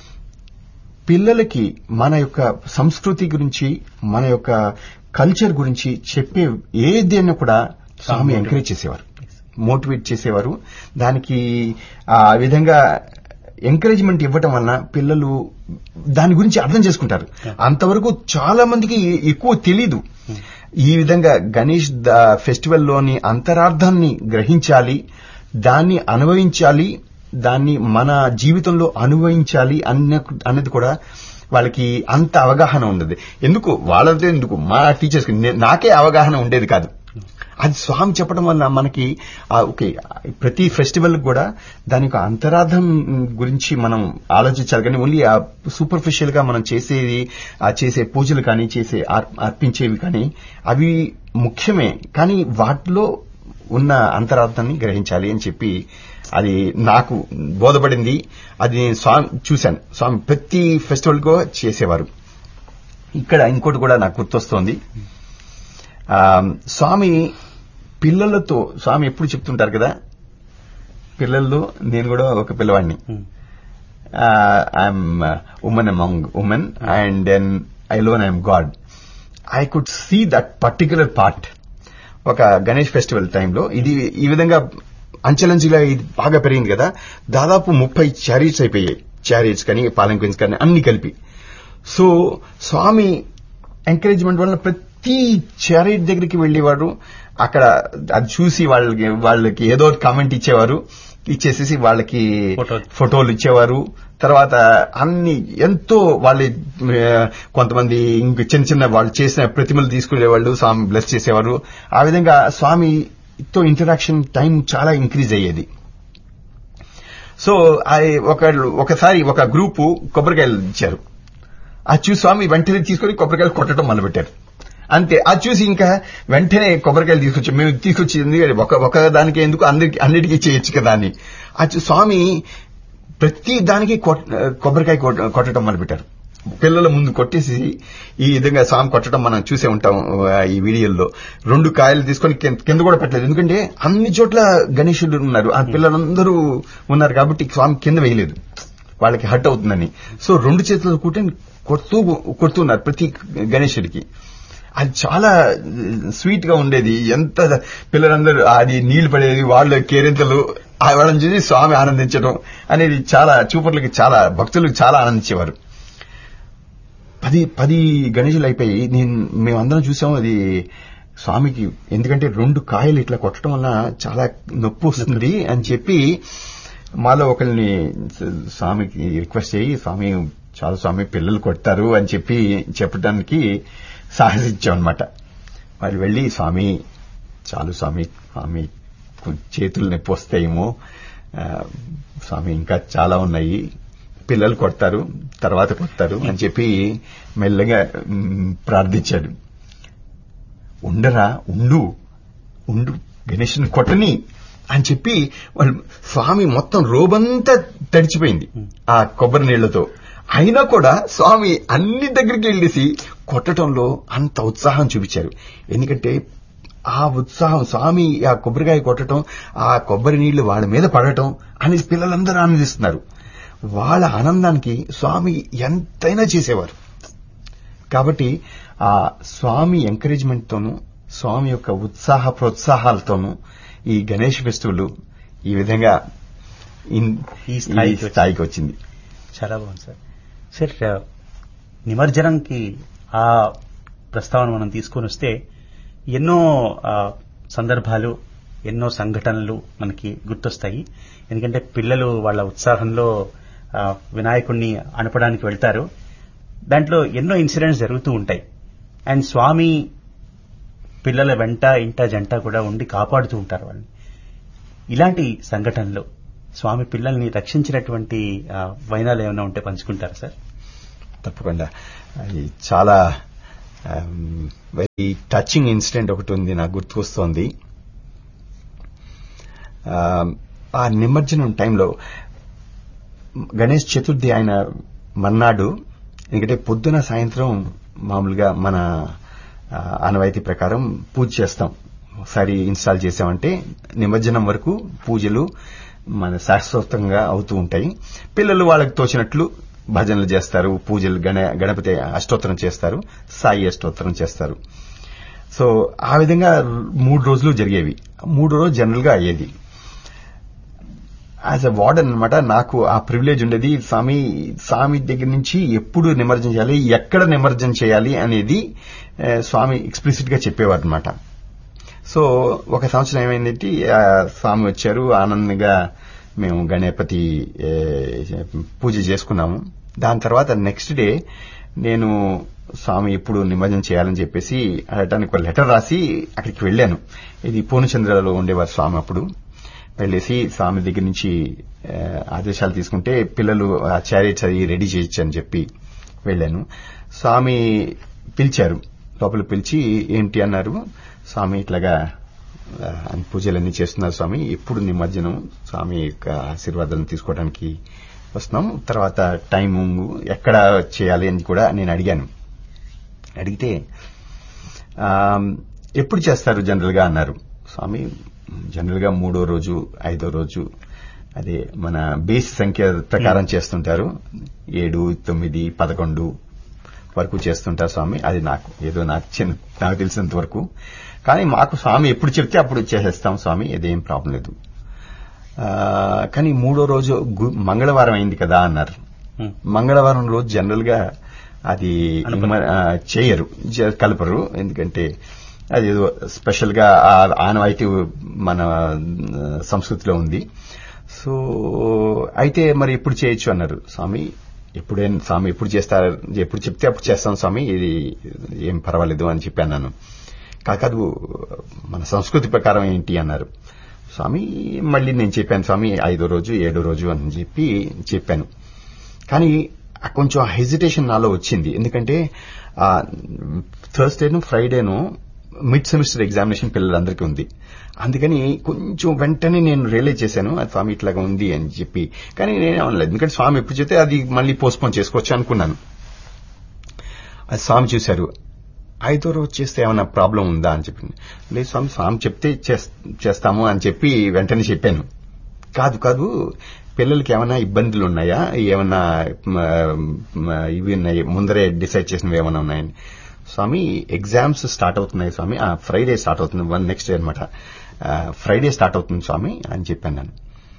పిల్లలకి మన యొక్క సంస్కృతి గురించి మన యొక్క కల్చర్ గురించి చెప్పే ఏదైనా కూడా స్వామి ఎంకరేజ్ చేసేవారు మోటివేట్ చేసేవారు దానికి ఆ విధంగా ఎంకరేజ్మెంట్ ఇవ్వటం వలన పిల్లలు దాని గురించి అర్థం చేసుకుంటారు అంతవరకు చాలా మందికి ఎక్కువ తెలీదు ఈ విధంగా గణేష్ ఫెస్టివల్ లోని అంతరార్థాన్ని గ్రహించాలి దాన్ని అనుభవించాలి దాన్ని మన జీవితంలో అనుభవించాలి అన్న అన్నది కూడా వాళ్ళకి అంత అవగాహన ఉండదు ఎందుకు వాళ్ళతో ఎందుకు మా టీచర్స్ నాకే అవగాహన ఉండేది కాదు అది స్వామి చెప్పడం వల్ల మనకి ఆ, ఓకే ప్రతి ఫెస్టివల్ కూడా దాని యొక్క అంతరార్థం గురించి మనం ఆలోచించాలి కానీ ఓన్లీ ఆ సూపర్ఫిషియల్ గా మనం చేసేది ఆ చేసే పూజలు కానీ చేసే అర్- అర్పించేవి కానీ అవి ముఖ్యమే కానీ వాటిలో ఉన్న అంతరార్థాన్ని గ్రహించాలి అని చెప్పి అది నాకు బోధపడింది అది నేను స్వామి చూశాను స్వామి ప్రతి ఫెస్టివల్ కు చేసేవారు ఇక్కడ ఇంకోటి కూడా నాకు గుర్తొస్తోంది ఆ, స్వామి పిల్లలతో స్వామి ఎప్పుడు చెప్తుంటారు కదా పిల్లల్లో నేను కూడా ఒక పిల్లవాడిని Hmm. I'm women among women and then I lone I'm god I could see that particular part ఒక గణేష్ ఫెస్టివల్ టైంలో ఇది ఈ విధంగా అంచెలంచెలుగా ఇది బాగా పెరిగింది కదా దాదాపు ముప్పై చారీట్స్ అయిపోయాయి చారీట్స్ కానీ పాలంక్విన్స్ కానీ అన్ని కలిపి సో స్వామి ఎంకరేజ్మెంట్ వల్ల ప్రతి చారిట్ దగ్గరికి వెళ్ళేవారు అక్కడ అది చూసి వాళ్ళకి వాళ్ళకి ఏదో ఒక కామెంట్ ఇచ్చేవారు ఇచ్చేసేసి వాళ్ళకి ఫోటోలు. ఫోటోలు ఇచ్చేవారు తర్వాత అన్ని ఎంతో వాళ్ళ ఆ, కొంతమంది ఇంక చిన్న చిన్న వాళ్ళు చేసిన ప్రతిమలు తీసుకునేవాళ్ళు స్వామి బ్లెస్ చేసేవారు ఆ విధంగా స్వామితో ఇంటరాక్షన్ టైం చాలా ఇంక్రీజ్ అయ్యేది సో అది ఒక ఒకసారి ఒక గ్రూపు కొబ్బరికాయలు ఇచ్చారు అది చూసి స్వామి వెంటనే తీసుకొని కొబ్బరికాయలు కొట్టడం మొదలుపెట్టారు అంతే అది చూసి ఇంకా వెంటనే కొబ్బరికాయలు తీసుకొచ్చి మేము తీసుకొచ్చింది ఒక ఒక దానికి ఎందుకు అందరికి అన్నిటికీ చేయొచ్చు కదా అని అది చూ- స్వామి ప్రతి దానికి కొట్- కొబ్బరికాయ కొట్- కొట్టడం మొదలుపెట్టారు పిల్లల ముందు కొట్టేసి ఈ విధంగా స్వామి కొట్టడం మనం చూసే ఉంటాం ఆ, ఈ వీడియోల్లో రెండు కాయలు తీసుకొని కింద- కింద కూడా పెట్టలేదు ఎందుకంటే అన్ని చోట్ల గణేశుడు ఉన్నారు ఆ పిల్లలందరూ ఉన్నారు కాబట్టి స్వామి కింద వేయలేదు వాళ్ళకి హట్ అవుతుందని సో రెండు చేతులు కూర్చొని కొడుతూ కొడుతున్నారు ప్రతి గణేశుడికి అది చాలా స్వీట్ గా ఉండేది ఎంత పిల్లలందరూ అది నీళ్లు పడేది వాళ్ళ కేరింతలు ఆ వాళ్ళని చూసి స్వామి ఆనందించడం అనేది చాలా చూపర్లకి చాలా భక్తులకు చాలా ఆనందించేవారు పది పది గణేశులు అయిపోయి నేను మేమందరం చూసాం అది స్వామికి ఎందుకంటే రెండు కాయలు ఇట్లా కొట్టడం వల్ల చాలా నొప్పి వస్తుంది అని చెప్పి మాలో ఒకరిని స్వామికి రిక్వెస్ట్ చేయి స్వామి చాలా స్వామి పిల్లలు కొడతారు అని చెప్పి చెప్పడానికి సాహసించామన్నమాట మరి వెళ్ళి స్వామి చాలు స్వామి స్వామి కొంచెం చేతులు నొప్పి వస్తాయేమో ఆ, స్వామి ఇంకా చాలా ఉన్నాయి పిల్లలు కొడతారు తర్వాత కొడతారు అని చెప్పి మెల్లగా మ్, ప్రార్థించాడు ఉండరా ఉండు ఉండు గణేష్ని కొట్టని అని చెప్పి వాళ్ళు స్వామి మొత్తం రోబంతా తడిచిపోయింది ఆ కొబ్బరి నీళ్లతో అయినా కూడా స్వామి అన్ని దగ్గరికి వెళ్ళేసి కొట్టడంలో అంత ఉత్సాహం చూపించారు ఎందుకంటే ఆ ఉత్సాహం స్వామి ఆ కొబ్బరికాయ కొట్టడం ఆ కొబ్బరి నీళ్లు వాళ్ళ మీద పడటం అనేది పిల్లలందరూ ఆనందిస్తున్నారు వాళ్ళ ఆనందానికి స్వామి ఎంతైనా చేసేవారు కాబట్టి ఆ స్వామి ఎంకరేజ్మెంట్ తోనూ స్వామి యొక్క ఉత్సాహ ప్రోత్సాహాలతోనూ ఈ గణేష్ ఫెస్టివల్ ఈ విధంగా ఇన్- ఈ ఈ స్థాయికి వచ్చింది. స్థాయికి వచ్చింది చాలా బాగుంది సార్ సార్ ఆ, నిమజ్జనంకి ఆ ప్రస్తావన మనం తీసుకొని వస్తే ఎన్నో ఆ, సందర్భాలు ఎన్నో సంఘటనలు మనకి గుర్తొస్తాయి ఎందుకంటే పిల్లలు వాళ్ళ ఉత్సాహంలో ఆ, వినాయకుడిని అనపడానికి వెళ్తారు దాంట్లో ఎన్నో ఇన్సిడెంట్స్ జరుగుతూ ఉంటాయి అండ్ స్వామి పిల్లల వెంట ఇంట జంట కూడా ఉండి కాపాడుతూ ఉంటారు వాళ్ళని ఇలాంటి సంఘటనలు స్వామి పిల్లల్ని రక్షించినటువంటి ఆ, వైనాలు ఏమైనా ఉంటే పంచుకుంటారా సార్ తప్పకుండా అది చాలా వెరీ టచింగ్ ఇన్సిడెంట్ ఒకటి ఉంది నాకు గుర్తుకొస్తోంది ఆ, ఆ నిమజ్జనం టైంలో గణేష్ చతుర్థి ఆయన మర్నాడు ఎందుకంటే పొద్దున సాయంత్రం మామూలుగా మన ఆ, ఆనవాయితీ ప్రకారం పూజ చేస్తాం ఒకసారి ఇన్స్టాల్ చేసామంటే నిమజ్జనం వరకు పూజలు మన శాశ్వతంగా అవుతూ ఉంటాయి పిల్లలు వాళ్ళకి తోచినట్లు భజనలు చేస్తారు పూజలు గణ గణపతి అష్టోత్తరం చేస్తారు సాయి అష్టోత్తరం చేస్తారు సో ఆ విధంగా మూడు రోజులు జరిగేవి మూడు రోజు జనరల్ గా అయ్యేది యాజ్ అ వార్డెన్ అనమాట నాకు ఆ ప్రివిలేజ్ ఉండేది స్వామి స్వామి దగ్గర నుంచి ఎప్పుడు నిమజ్జనం చేయాలి ఎక్కడ నిమజ్జనం చేయాలి అనేది ఆ, స్వామి ఎక్స్ప్లిసిట్ గా చెప్పేవారు అనమాట సో ఒక సంవత్సరం ఏమైందంటే ఆ, స్వామి వచ్చారు ఆనందంగా మేము గణపతి ఏ, పూజ చేసుకున్నాము దాని తర్వాత నెక్స్ట్ డే నేను స్వామి ఎప్పుడు నిమజ్జనం చేయాలని చెప్పేసి అడగటానికి ఒక లెటర్ రాసి అక్కడికి వెళ్ళాను ఇది పూర్ణచంద్రలో ఉండేవారు స్వామి అప్పుడు వెళ్ళేసి స్వామి దగ్గర నుంచి ఆ, ఆదేశాలు తీసుకుంటే పిల్లలు ఆ చారియట్స్ అది రెడీ చేయొచ్చు అని చెప్పి వెళ్ళాను స్వామి పిలిచారు లోపల పిలిచి ఏంటి అన్నారు స్వామి ఇట్లాగా ఆ, అన్ని పూజలన్నీ చేస్తున్నారు స్వామి ఎప్పుడు నిమజ్జనం స్వామి యొక్క ఆశీర్వాదాలను తీసుకోవడానికి వస్తున్నాం తర్వాత టైము ఎక్కడ చేయాలి అని కూడా నేను అడిగాను అడిగితే ఆ, ఎప్పుడు చేస్తారు జనరల్ గా అన్నారు స్వామి జనరల్ గా మూడో రోజు ఐదో రోజు అదే మన బేస్ సంఖ్య ప్రకారం చేస్తుంటారు ఏడు తొమ్మిది పదకొండు వరకు చేస్తుంటారు స్వామి అది నాకు ఏదో నాకు చిన్న నాకు తెలిసినంత వరకు కానీ మాకు స్వామి ఎప్పుడు చెప్తే అప్పుడు చేసేస్తాం స్వామి ఇదేం ప్రాబ్లం లేదు ఆ, కానీ మూడో రోజు గు- మంగళవారం అయింది కదా అన్నారు ఉమ్, మంగళవారం రోజు జనరల్ గా అది అనుప- ఇమ్మ- ఆ, చేయరు జ- కలపరు ఎందుకంటే అది ఏదో స్పెషల్ గా ఆ ఆనవాయితీ మన ఆ, సంస్కృతిలో ఉంది సో అయితే మరి ఎప్పుడు చేయొచ్చు అన్నారు స్వామి ఎప్పుడేం స్వామి ఎప్పుడు చేస్తారు ఎప్పుడు చెప్తే అప్పుడు చేస్తాం స్వామి ఇది ఏం పర్వాలేదు అని చెప్పి అన్నాను కాదు మన సంస్కృతి ప్రకారం ఏంటి అన్నారు స్వామి మళ్ళీ నేను చెప్పాను స్వామి ఐదో రోజు ఏడో రోజు అని చెప్పి చెప్పాను కానీ ఆ కొంచెం హెజిటేషన్ నాలో వచ్చింది ఎందుకంటే థర్స్డేను ఫ్రైడేను మిడ్ సెమిస్టర్ ఎగ్జామినేషన్ పిల్లలందరికీ ఉంది అందుకని కొంచెం వెంటనే నేను రియలైజ్ చేశాను అది స్వామి ఇట్లాగా ఉంది అని చెప్పి కానీ నేనే అనలేదు ఎందుకంటే స్వామి ఎప్పుడు చెప్తే అది మళ్ళీ పోస్ట్పోన్ చేసుకోవచ్చు అనుకున్నాను అది స్వామి చూశారు ఐదో రోజు చేస్తే ఏమైనా ప్రాబ్లం ఉందా అని చెప్పింది లేదు స్వామి స్వామి చెప్తే చేస్- చేస్తాము అని చెప్పి వెంటనే చెప్పాను కాదు కాదు పిల్లలకి ఏమైనా ఇబ్బందులు ఉన్నాయా ఏమైనా మ, మ, ఇవి ఉన్నాయి ముందరే డిసైడ్ చేసినవి ఏమైనా ఉన్నాయని స్వామి ఎగ్జామ్స్ స్టార్ట్ అవుతున్నాయి స్వామి ఆ ఫ్రైడే స్టార్ట్ అవుతుంది వన్ నెక్స్ట్ డే అనమాట ఫ్రైడే స్టార్ట్ అవుతుంది స్వామి అని చెప్పాను నేను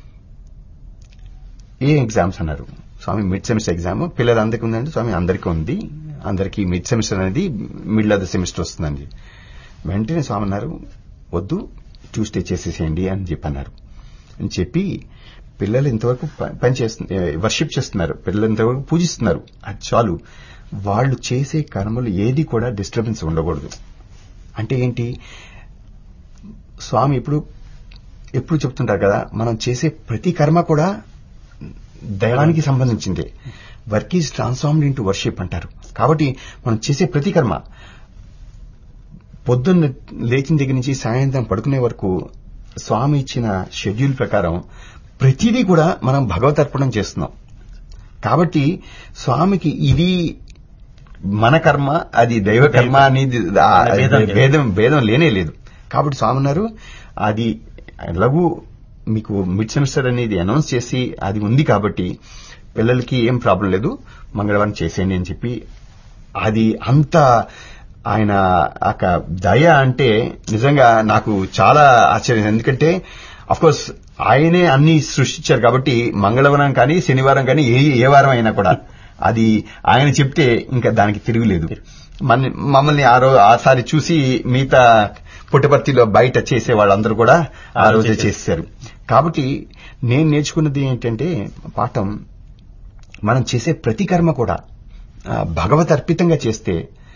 ఏ ఎగ్జామ్స్ అన్నారు స్వామి మిడ్ సెమిస్టర్ ఎగ్జామ్ పిల్లలందరికీ ఉందండి స్వామి అందరికీ ఉంది అందరికీ మిడ్ సెమిస్టర్ అనేది మిడిల్ ఆఫ్ ద సెమిస్టర్ వస్తుందండి వెంటనే స్వామి అన్నారు వద్దు ట్యూస్డే చేసేసేయండి అని చెప్పన్నారు అని చెప్పి పిల్లలు ఇంతవరకు ప- పని చేస్తున్నారు వర్షిప్ చేస్తున్నారు పిల్లలు ఇంతవరకు పూజిస్తున్నారు అది చాలు వాళ్ళు చేసే కర్మలు ఏది కూడా డిస్టర్బెన్స్ ఉండకూడదు అంటే ఏంటి స్వామి ఇప్పుడు ఎప్పుడు చెప్తుంటారు కదా మనం చేసే ప్రతి కర్మ కూడా దైవానికి సంబంధించింది work is transformed into worship అంటారు కాబట్టి మనం చేసే ప్రతి కర్మ పొద్దున్న లేచిన దగ్గర నుంచి సాయంత్రం పడుకునే వరకు స్వామి ఇచ్చిన షెడ్యూల్ ప్రకారం ప్రతిదీ కూడా మనం భగవతర్పణం చేస్తున్నాం కాబట్టి స్వామికి ఇది మన కర్మ అది దైవ కర్మ అనేది ఆ భేదం లేదు. భేదం భేదం లేనే లేదు కాబట్టి స్వామి అన్నారు అది ఎలాగూ మీకు మిడ్ సెమిస్టర్ అనేది అనౌన్స్ చేసి అది ఉంది కాబట్టి పిల్లలకి ఏం ప్రాబ్లం లేదు మంగళవారం చేసేయండి అని చెప్పి అది అంత ఆయన ఒక దయ అంటే నిజంగా నాకు చాలా ఆశ్చర్యం ఎందుకంటే అఫ్ కోర్స్ ఆయనే అన్ని సృష్టించారు కాబట్టి మంగళవారం కానీ శనివారం కానీ ఏ ఏ వారం అయినా కూడా అది ఆయన చెప్తే ఇంకా దానికి తిరుగులేదు మన మమ్మల్ని ఆ రోజు ఆసారి చూసి మిగతా పుట్టపర్తిలో బయట చేసే వాళ్ళందరూ కూడా ఆ రోజే చేశారు కాబట్టి నేను నేర్చుకున్నది ఏంటంటే పాఠం మనం చేసే ప్రతి కర్మ కూడా ఆ, భగవత్ అర్పితంగా చేస్తే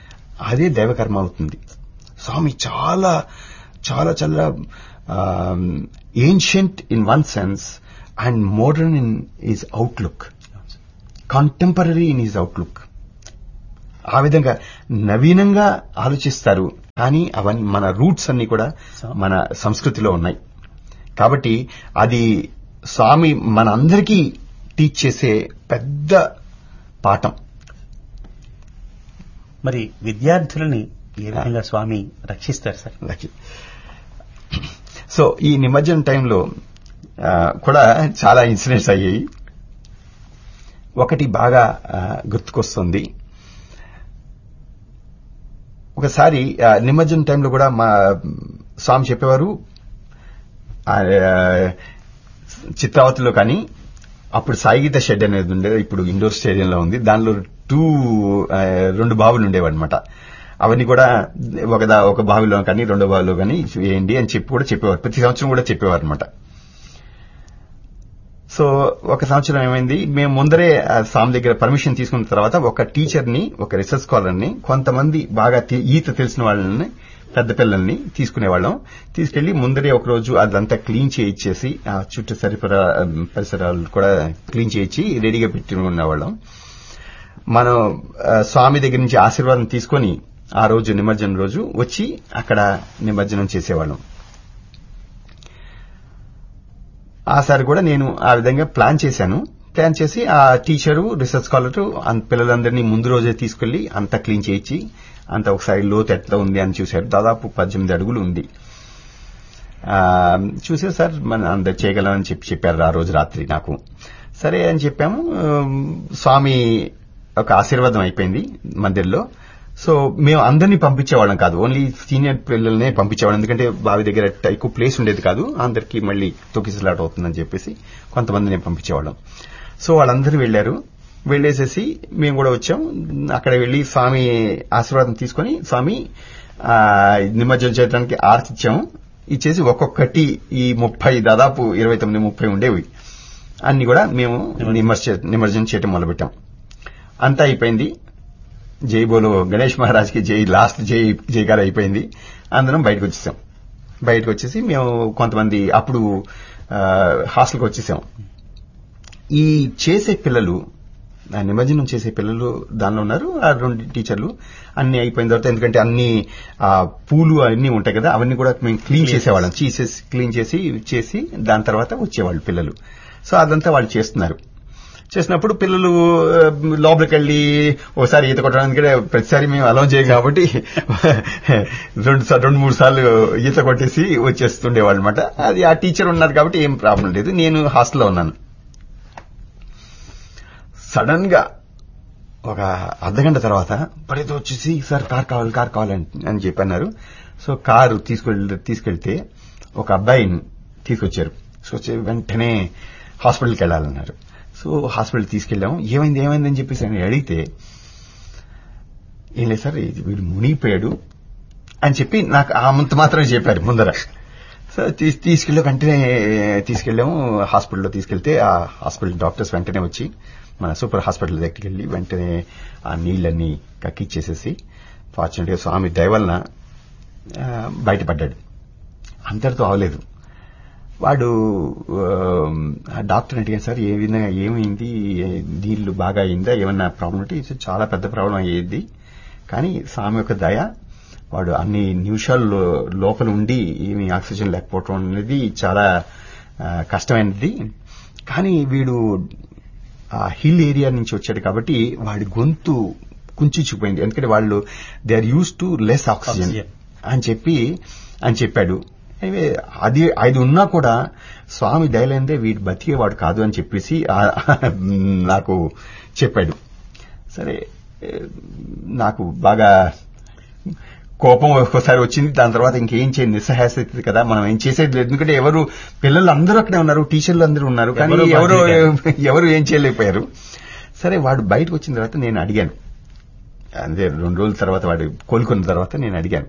అదే దైవకర్మ అవుతుంది స్వామి చాలా చాలా చాలా ancient in one sense and modern in its outlook contemporary in its outlook ఆ విధంగా నవీనంగా ఆలోచిస్తారు కానీ అవన్నీ మన రూట్స్ అన్ని కూడా మన సంస్కృతిలో ఉన్నాయి కాబట్టి అది స్వామి మన అందరికీ టీచ్ చేసే పెద్ద పాఠం మరి విద్యార్థులని ఏ విధంగా స్వామి రక్షిస్తారు సార్ లక్కీ సో ఈ నిమజ్జనం టైంలో ఆ, కూడా చాలా ఇన్సిడెంట్స్ అయ్యాయి ఒకటి బాగా ఆ, గుర్తుకొస్తుంది ఒకసారి ఆ, నిమజ్జనం టైంలో కూడా మా స్వామి చెప్పేవారు ఆ, చిత్రావతిలో కానీ అప్పుడు సాయిగీత షెడ్ అనేది ఉండేది ఇప్పుడు ఇండోర్ స్టేడియంలో ఉంది దానిలో టూ ఆ, రెండు బావులు ఉండేవన్నమాట అవన్నీ కూడా ఒక దా- ఒక బావిలో కానీ రెండో బావిలో కానీ వేయండి అని చెప్పి కూడా చెప్పేవారు ప్రతి సంవత్సరం కూడా చెప్పేవారు అనమాట సో ఒక సంవత్సరం ఏమైంది మేము ముందరే ఆ స్వామి దగ్గర పర్మిషన్ తీసుకున్న తర్వాత ఒక టీచర్ ని ఒక రీసెర్చ్ స్కాలర్ ని కొంతమంది బాగా తి- ఈత తెలిసిన వాళ్ళని పెద్ద పిల్లల్ని తీసుకునేవాళ్ళం తీసుకెళ్లి ముందరే ఒక రోజు అదంతా క్లీన్ చేయించేసి ఆ చుట్టూ సరిపడా ఆ, పరిసరాలు కూడా క్లీన్ చేయించి రెడీగా పెట్టి ఉన్నవాళ్ళం మనం ఆ, స్వామి దగ్గర నుంచి ఆశీర్వాదం తీసుకొని ఆ రోజు నిమజ్జనం రోజు వచ్చి అక్కడ నిమజ్జనం చేసేవాళ్ళం ఆసారి కూడా నేను ఆ విధంగా ప్లాన్ చేశాను ప్లాన్ చేసి ఆ టీచరు రీసెర్చ్ స్కాలర్ పిల్లలందరినీ ముందు రోజే తీసుకెళ్లి అంతా క్లీన్ చేయించి అంత ఒకసారి లోతు ఎట్లా ఉంది అని చూశారు దాదాపు పద్దెనిమిది అడుగులు ఉంది ఆ, చూసే సార్ మన అందరు చేయగలమని చెప్పి చెప్పారు ఆ రోజు రాత్రి నాకు సరే అని చెప్పాము ఉమ్, స్వామి ఒక ఆశీర్వాదం అయిపోయింది మందిర్లో సో మేము అందరినీ పంపించేవాళ్ళం కాదు ఓన్లీ సీనియర్ పిల్లల్నే పంపించేవాళ్ళం ఎందుకంటే బావి దగ్గర ఎక్కువ ప్లేస్ ఉండేది కాదు అందరికీ మళ్ళీ తొక్కిసలాట అవుతుందని చెప్పేసి కొంతమందిని పంపించేవాళ్ళం సో వాళ్ళందరూ వెళ్లారు వెళ్లేసేసి మేము కూడా వచ్చాం అక్కడ వెళ్లి స్వామి ఆశీర్వాదం తీసుకొని స్వామి ఆ, నిమజ్జనం చేయడానికి ఆర్తి ఇచ్చాము ఇచ్చేసి ఒక్కొక్కటి ఈ ముప్పై దాదాపు ఇరవై తొమ్మిది ముప్పై ఉండేవి అన్ని కూడా మేము నిమజ్జ నిమజ్జనం చేయటం మొదలుపెట్టాం అంతా అయిపోయింది జై బోలో గణేష్ మహారాజ్కి జై లాస్ట్ జై జైకార అయిపోయింది అందరం బయటకు వచ్చేసాం బయటకు వచ్చేసి మేము కొంతమంది అప్పుడు ఆ, హాస్టల్కి వచ్చేసాం ఈ చేసే పిల్లలు ఆ నిమజ్జనం చేసే పిల్లలు దానిలో ఉన్నారు ఆ రెండు టీచర్లు అన్ని అయిపోయిన తర్వాత ఎందుకంటే అన్ని ఆ పూలు అన్ని ఉంటాయి కదా అవన్నీ కూడా మేము క్లీన్ చేసేవాళ్ళం చేసేసి క్లీన్ చేసి చేసి దాని తర్వాత వచ్చేవాళ్ళు పిల్లలు సో అదంతా వాళ్ళు చేస్తున్నారు చేసినప్పుడు పిల్లలు ఆ, లోపలికి వెళ్ళి ఒకసారి ఈత కొట్టడానికి ప్రతిసారి మేము అలౌ చేయం కాబట్టి రెండు సా- రెండు మూడు సార్లు ఈత కొట్టేసి వచ్చేస్తుండేవాళ్ళు అనమాట అది ఆ టీచర్ ఉన్నారు కాబట్టి ఏం ప్రాబ్లం లేదు నేను హాస్టల్లో ఉన్నాను సడన్ గా ఒక అర్ధగంట తర్వాత పడితో వచ్చేసి సార్ కార్ కావాలి కార్ కావాలని అని చెప్పన్నారు సో కారు తీసుకెళ్ళి తీసుకెళ్తే ఒక అబ్బాయిని తీసుకొచ్చారు సో వచ్చి వెంటనే హాస్పిటల్కి వెళ్ళాలన్నారు సో హాస్పిటల్ తీసుకెళ్ళాము ఏమైంది ఏమైంది అని చెప్పేసి ఆయన అడిగితే ఏం లేదు సార్ ఇది వీడు మునిగిపోయాడు అని చెప్పి నాకు అంత మాత్రమే చెప్పారు ముందర సో తీస్- తీసుకెళ్ళి వెంటనే తీసుకెళ్ళాము హాస్పిటల్లో తీసుకెళ్తే ఆ హాస్పిటల్ డాక్టర్స్ వెంటనే వచ్చి మన సూపర్ హాస్పిటల్ దగ్గరికి వెళ్ళి వెంటనే ఆ నీళ్ళన్నీ కక్కిచ్చేసేసి ఫార్చునేట్గా స్వామి దయవలన ఆ, బయటపడ్డాడు అంతటితో అవలేదు వాడు ఆ, డాక్టర్ అడిగాను సార్ ఏ విధంగా ఏమైంది ఏ- నీళ్లు బాగా అయిందా ఏమన్నా ప్రాబ్లం ఉంటే ఇది చాలా పెద్ద ప్రాబ్లం అయ్యేది కానీ స్వామి యొక్క దయ వాడు అన్ని నిమిషాలు లోపల ఉండి ఏమి ఆక్సిజన్ లేకపోవటం అనేది చాలా ఆ, కష్టమైనది కానీ వీడు ఆ హిల్ ఏరియా నుంచి వచ్చాడు కాబట్టి వాడి గొంతు కుంచుకుపోయింది ఎందుకంటే వాళ్ళు they are used to less oxygen Oxygen. అని చెప్పి అని చెప్పాడు Anyway, అది అది ఉన్నా కూడా స్వామి దయలేందే వీడు బతికేవాడు కాదు అని చెప్పేసి ఆ- నాకు చెప్పాడు సరే ఏ, నాకు బాగా కోపం ఒక్కోసారి వచ్చింది దాని తర్వాత ఇంకేం చేయండి నిస్సహాయ స్థితి కదా మనం ఏం చేసేది లేదు ఎందుకంటే ఎవరు పిల్లలు అందరూ అక్కడే ఉన్నారు టీచర్లు అందరూ ఉన్నారు కానీ ఎవరు ఎవరు బాధ్యత ఎవరు ఏం చేయలేకపోయారు సరే వాడు బయటకు వచ్చిన తర్వాత నేను అడిగాను అదే రెండు రోజుల తర్వాత వాడు కోలుకున్న తర్వాత నేను అడిగాను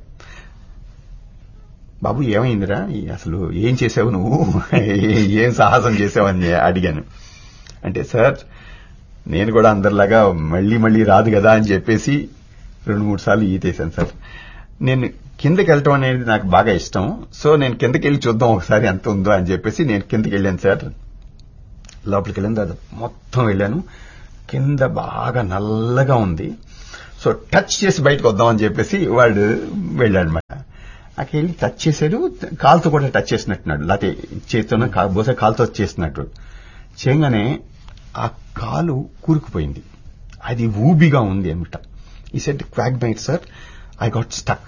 బాబు ఏమైందిరా ఈ అసలు ఏం చేసావు నువ్వు ఏ- ఏం సాహసం చేసావని అడిగాను అంటే సార్ నేను కూడా అందరిలాగా మళ్ళీ మళ్ళీ రాదు కదా అని చెప్పేసి రెండు మూడు సార్లు ఈతేసాను సార్ నేను కిందకి వెళ్ళటం అనేది నాకు బాగా ఇష్టం సో నేను కిందకి వెళ్ళి చూద్దాం ఒకసారి ఎంత ఉందో అని చెప్పేసి నేను కిందకి వెళ్ళాను సార్ లోపలికి వెళ్ళిన తర్వాత మొత్తం వెళ్ళాను కింద బాగా నల్లగా ఉంది సో టచ్ చేసి బయటకు వద్దామని చెప్పేసి వాడు వెళ్ళాడు అనమాట అక్కడ వెళ్ళి టచ్ చేశాడు కాలుతో కూడా టచ్ చేసినట్టున్నాడు లేకపోతే చేతితో బహుశా కాలుతో చేసినట్టు చేయగానే ఆ కాలు కూరుకుపోయింది అది ఊబిగా ఉంది అనమాట ఈ సెట్ క్వాక్ బైట్ సార్ ఐ గాట్ స్టక్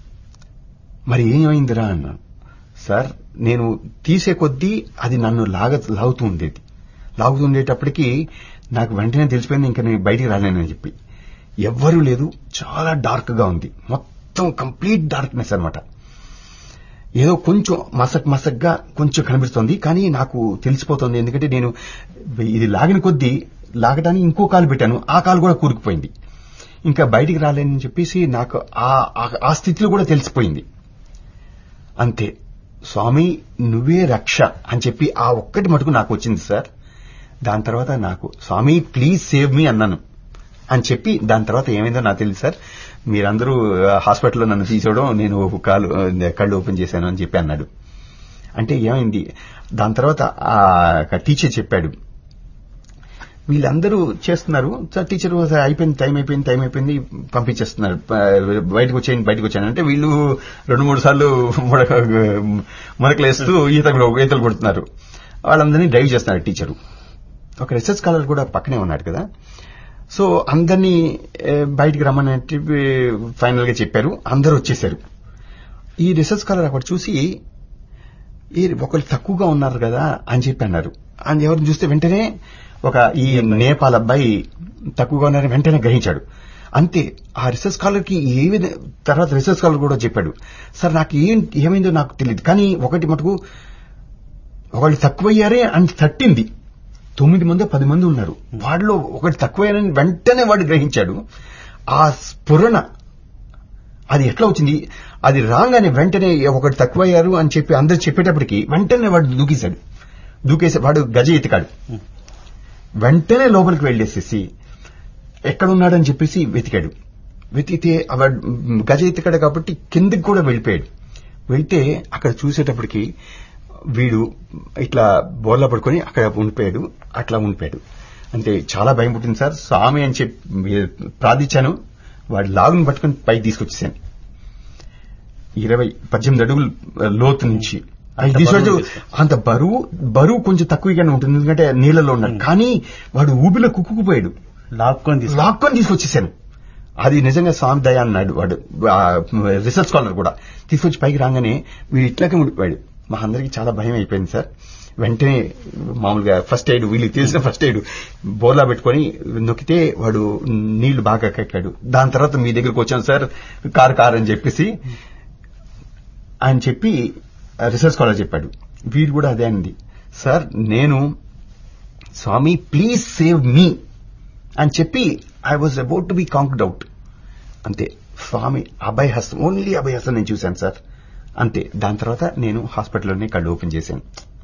మరి ఏమైందిరా అన్నాను సార్ నేను తీసే కొద్దీ అది నన్ను లాగ లాగుతూ ఉండేది లాగుతూ ఉండేటప్పటికి నాకు వెంటనే తెలిసిపోయింది ఇంకా నేను బయటికి రాలేనని చెప్పి ఎవ్వరూ లేదు చాలా డార్క్ గా ఉంది మొత్తం కంప్లీట్ డార్క్నెస్ అన్నమాట ఏదో కొంచెం మసక్ మసక్గా కొంచెం కనిపిస్తోంది కానీ నాకు తెలిసిపోతుంది ఎందుకంటే నేను ఇది లాగిన కొద్దీ లాగడానికి ఇంకో కాలు పెట్టాను ఆ కాలు కూడా కూరుకుపోయింది ఇంకా బయటికి రాలేనని చెప్పేసి నాకు ఆ- ఆ- ఆ స్థితిలో కూడా తెలిసిపోయింది అంతే స్వామి నువ్వే రక్ష అని చెప్పి ఆ ఒక్కటి మటుకు నాకు వచ్చింది సార్ దాని తర్వాత నాకు స్వామి ప్లీజ్ సేవ్ మీ అన్నాను అని చెప్పి దాని తర్వాత ఏమైందో నాకు తెలియదు సార్ మీరందరూ ఆ, హాస్పిటల్లో నన్ను తీసుకోవడం నేను ఒక కాలు ఆ, కళ్ళు ఓపెన్ చేశాను అని చెప్పి అన్నాడు అంటే ఏమైంది దాని తర్వాత ఆ టీచర్ చెప్పాడు వీళ్ళందరూ చేస్తున్నారు సార్ టీచర్ "సార్, అయిపోయింది టైం అయిపోయింది టైం అయిపోయింది పంపించేస్తున్నారు ప- బయటకు వచ్చేయండి బయటకు వచ్చాను అంటే వీళ్ళు రెండు మూడు సార్లు ముడక మునకలేస్తూ ఈతలు ఈతలు కొడుతున్నారు వాళ్ళందరినీ డ్రైవ్ చేస్తున్నారు టీచరు ఒక రీసెర్చ్ స్కాలర్ కూడా పక్కనే ఉన్నాడు కదా సో అందరినీ ఏ, బయటికి రమ్మని చెప్పి ఫైనల్ గా చెప్పారు అందరూ వచ్చేశారు ఈ రీసెర్చ్ స్కాలర్ అక్కడ చూసి ఈ ఒకళ్ళు తక్కువగా ఉన్నారు కదా అని చెప్పి అన్నారు అని ఎవరిని చూస్తే వెంటనే ఒక ఈ నేపాల్ అబ్బాయి తక్కువగా ఉన్నారని వెంటనే గ్రహించాడు అంతే ఆ రీసెర్చ్ స్కాలర్ కి ఏ విధ తర్వాత రీసెర్చ్ స్కాలర్ కూడా చెప్పాడు సార్ నాకు ఏం ఏమైందో నాకు తెలియదు కానీ ఒకటి మటుకు ఒకళ్ళు తక్కువయ్యారే అని తట్టింది తొమ్మిది మంది పది మంది ఉన్నారు వాడిలో ఒకటి తక్కువయ్యారని వెంటనే వాడు గ్రహించాడు ఆ స్ఫురణ అది ఎట్లా వచ్చింది అది రాగానే వెంటనే ఒకటి తక్కువయ్యారు అని చెప్పి అందరు చెప్పేటప్పటికి వెంటనే వాడు దూకేశాడు దూకేసి వాడు గజ ఎతికాడు వెంటనే లోపలికి వెళ్ళేసేసి ఎక్కడున్నాడని చెప్పేసి వెతికాడు వెతికితే ఆ వాడు గజ ఎతికాడు కాబట్టి కిందికి కూడా వెళ్ళిపోయాడు వెళ్తే అక్కడ చూసేటప్పటికి వీడు ఇట్లా బోర్లా పడుకొని అక్కడ ఉండిపోయాడు అట్లా ఉండిపోయాడు అంటే చాలా భయం పుట్టింది సార్ స్వామి అని చెప్పి ప్రార్థించాను వాడు లాగుని పట్టుకొని పైకి తీసుకొచ్చేసాను ఇరవై పద్దెనిమిది అడుగులు లోతు నుంచి అది అంత తీసుకొచ్చి బరువు తీసుకొచ్చి. అంత బరువు బరువు కొంచెం తక్కువగానే ఉంటుంది ఎందుకంటే నీళ్ళలో ఉన్నాడు కానీ వాడు ఊబిలో కుక్కుకుపోయాడు లాక్కొని తీసుకు లాక్కొని తీసుకొచ్చేసాను అది నిజంగా స్వామి దయ అన్నాడు వాడు ఆ, రీసెర్చ్ స్కాలర్ కూడా తీసుకొచ్చి పైకి రాగానే వీడు ఇట్లాగే ఉండిపోయాడు మా అందరికి చాలా భయం అయిపోయింది సార్ వెంటనే మామూలుగా ఫస్ట్ ఎయిడ్ వీళ్ళకి తెలిసిన ఫస్ట్ ఎయిడ్ బోర్లా పెట్టుకొని నొక్కితే వాడు నీళ్లు బాగా కక్కాడు దాని తర్వాత మీ దగ్గరకు వచ్చాను సార్ కారు కారు అని చెప్పేసి ఆయన చెప్పి రీసెర్చ్ స్కాలర్ చెప్పాడు వీడు కూడా అదే అంది సార్ నేను స్వామి ప్లీజ్ సేవ్ మీ అని చెప్పి I was about to be conked out అంతే స్వామి అభయహస్తం ఓన్లీ అభయహస్తం నేను చూశాను సార్ అంతే దాని తర్వాత నేను హాస్పిటల్లోనే కళ్ళు ఓపెన్ చేశాను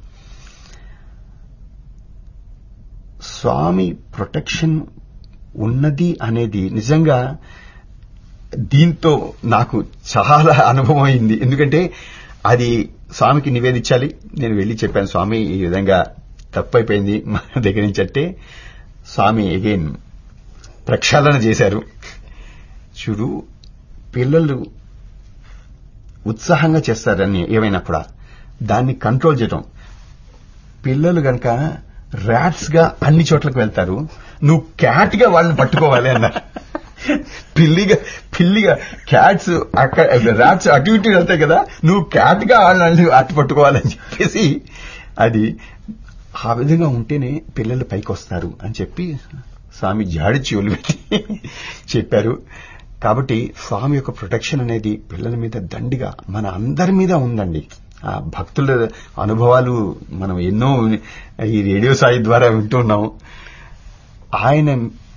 స్వామి ప్రొటెక్షన్ ఉన్నది అనేది నిజంగా దీంతో నాకు చాలా అనుభవం అయింది ఎందుకంటే అది స్వామికి నివేదించాలి నేను వెళ్లి చెప్పాను స్వామి ఈ విధంగా తప్పైపోయింది మా దగ్గర నుంచి అంటే స్వామి అగైన్ ప్రక్షాళన చేశారు చూడు పిల్లలు ఉత్సాహంగా చేస్తారని ఏమైనా కూడా దాన్ని కంట్రోల్ చేయటం పిల్లలు గనక ర్యాట్స్ గా అన్ని చోట్లకు వెళ్తారు నువ్వు క్యాట్ గా వాళ్ళని పట్టుకోవాలి అన్నారు పిల్లిగా పిల్లిగా క్యాట్స్ అక్కడ ర్యాట్స్ అటు ఇటు వెళ్తాయి కదా నువ్వు క్యాట్ గా వాళ్ళని అట్టు పట్టుకోవాలని చెప్పేసి అది ఆ విధంగా ఉంటేనే పిల్లలు పైకి వస్తారు అని చెప్పి స్వామి జాడి చెవులు పెట్టి చెప్పారు కాబట్టి స్వామి యొక్క ప్రొటెక్షన్ అనేది పిల్లల మీద దండిగా మన అందరి మీద ఉందండి ఆ భక్తుల అనుభవాలు మనం ఎన్నో ఈ రేడియో సాయి ద్వారా వింటున్నాం ఆయన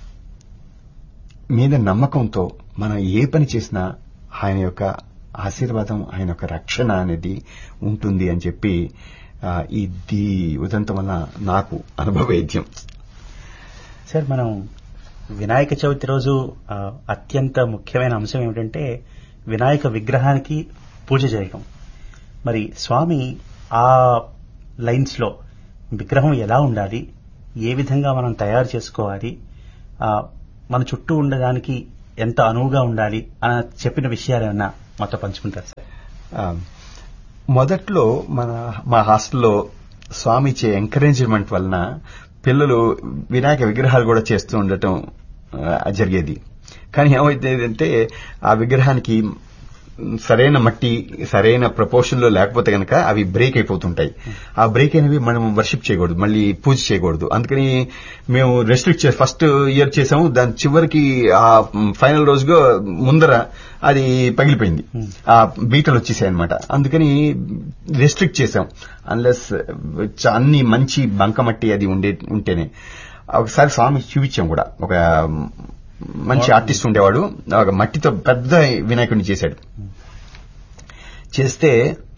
మీద నమ్మకంతో మనం ఏ పని చేసినా ఆయన యొక్క ఆశీర్వాదం ఆయన యొక్క రక్షణ అనేది ఉంటుంది అని చెప్పి ఆ, ఇది ఉదంతం వల్ల నాకు అనుభవవేద్యం సార్ మనం వినాయక చవితి రోజు ఆ, అత్యంత ముఖ్యమైన అంశం ఏమిటంటే వినాయక విగ్రహానికి పూజ చేయడం మరి స్వామి ఆ లైన్స్ లో విగ్రహం ఎలా ఉండాలి ఏ విధంగా మనం తయారు చేసుకోవాలి ఆ, మన చుట్టూ ఉండడానికి ఎంత అనువుగా ఉండాలి అని చెప్పిన విషయాలు ఏమన్నా మాతో పంచుకుంటారు సార్ ఆ, మొదట్లో మన మా హాస్టల్లో స్వామి ఇచ్చే ఎంకరేజ్మెంట్ వలన పిల్లలు వినాయక విగ్రహాలు కూడా చేస్తూ ఉండటం ఆ, జరిగేది కానీ ఏమైతే ఆ విగ్రహానికి సరైన మట్టి సరైన ప్రపోర్షన్ లో లేకపోతే గనక అవి బ్రేక్ అయిపోతుంటాయి ఆ బ్రేక్ అయినవి మనం వర్షిప్ చేయకూడదు మళ్ళీ పూజ చేయకూడదు అందుకని మేము రెస్ట్రిక్ట్ చే ఫస్ట్ ఇయర్ చేసాము దాని చివరికి ఆ ఫైనల్ రోజుగా ముందర అది పగిలిపోయింది ఆ బీటలు వచ్చేసాయి అనమాట అందుకని రెస్ట్రిక్ట్ చేసాం అన్లెస్ అన్ని మంచి బంకమట్టి అది ఉండే ఉంటేనే ఒకసారి స్వామి చూపించాం కూడా ఒక మంచి ఆర్టిస్ట్ ఉండేవాడు ఒక మట్టితో పెద్ద వినాయకుడిని చేశాడు చేస్తే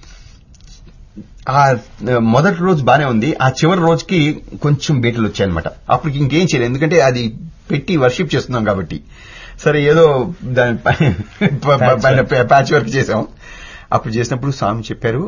ఆ మొదటి రోజు బానే ఉంది ఆ చివరి రోజుకి కొంచెం బీటలు వచ్చాయన్నమాట అప్పుడు ఇంకేం చేయలేదు ఎందుకంటే అది పెట్టి వర్షిప్ చేస్తున్నాం కాబట్టి సరే ఏదో దాని పైన ప్యాచ్ వర్క్ చేసాం అప్పుడు చేసినప్పుడు స్వామి చెప్పారు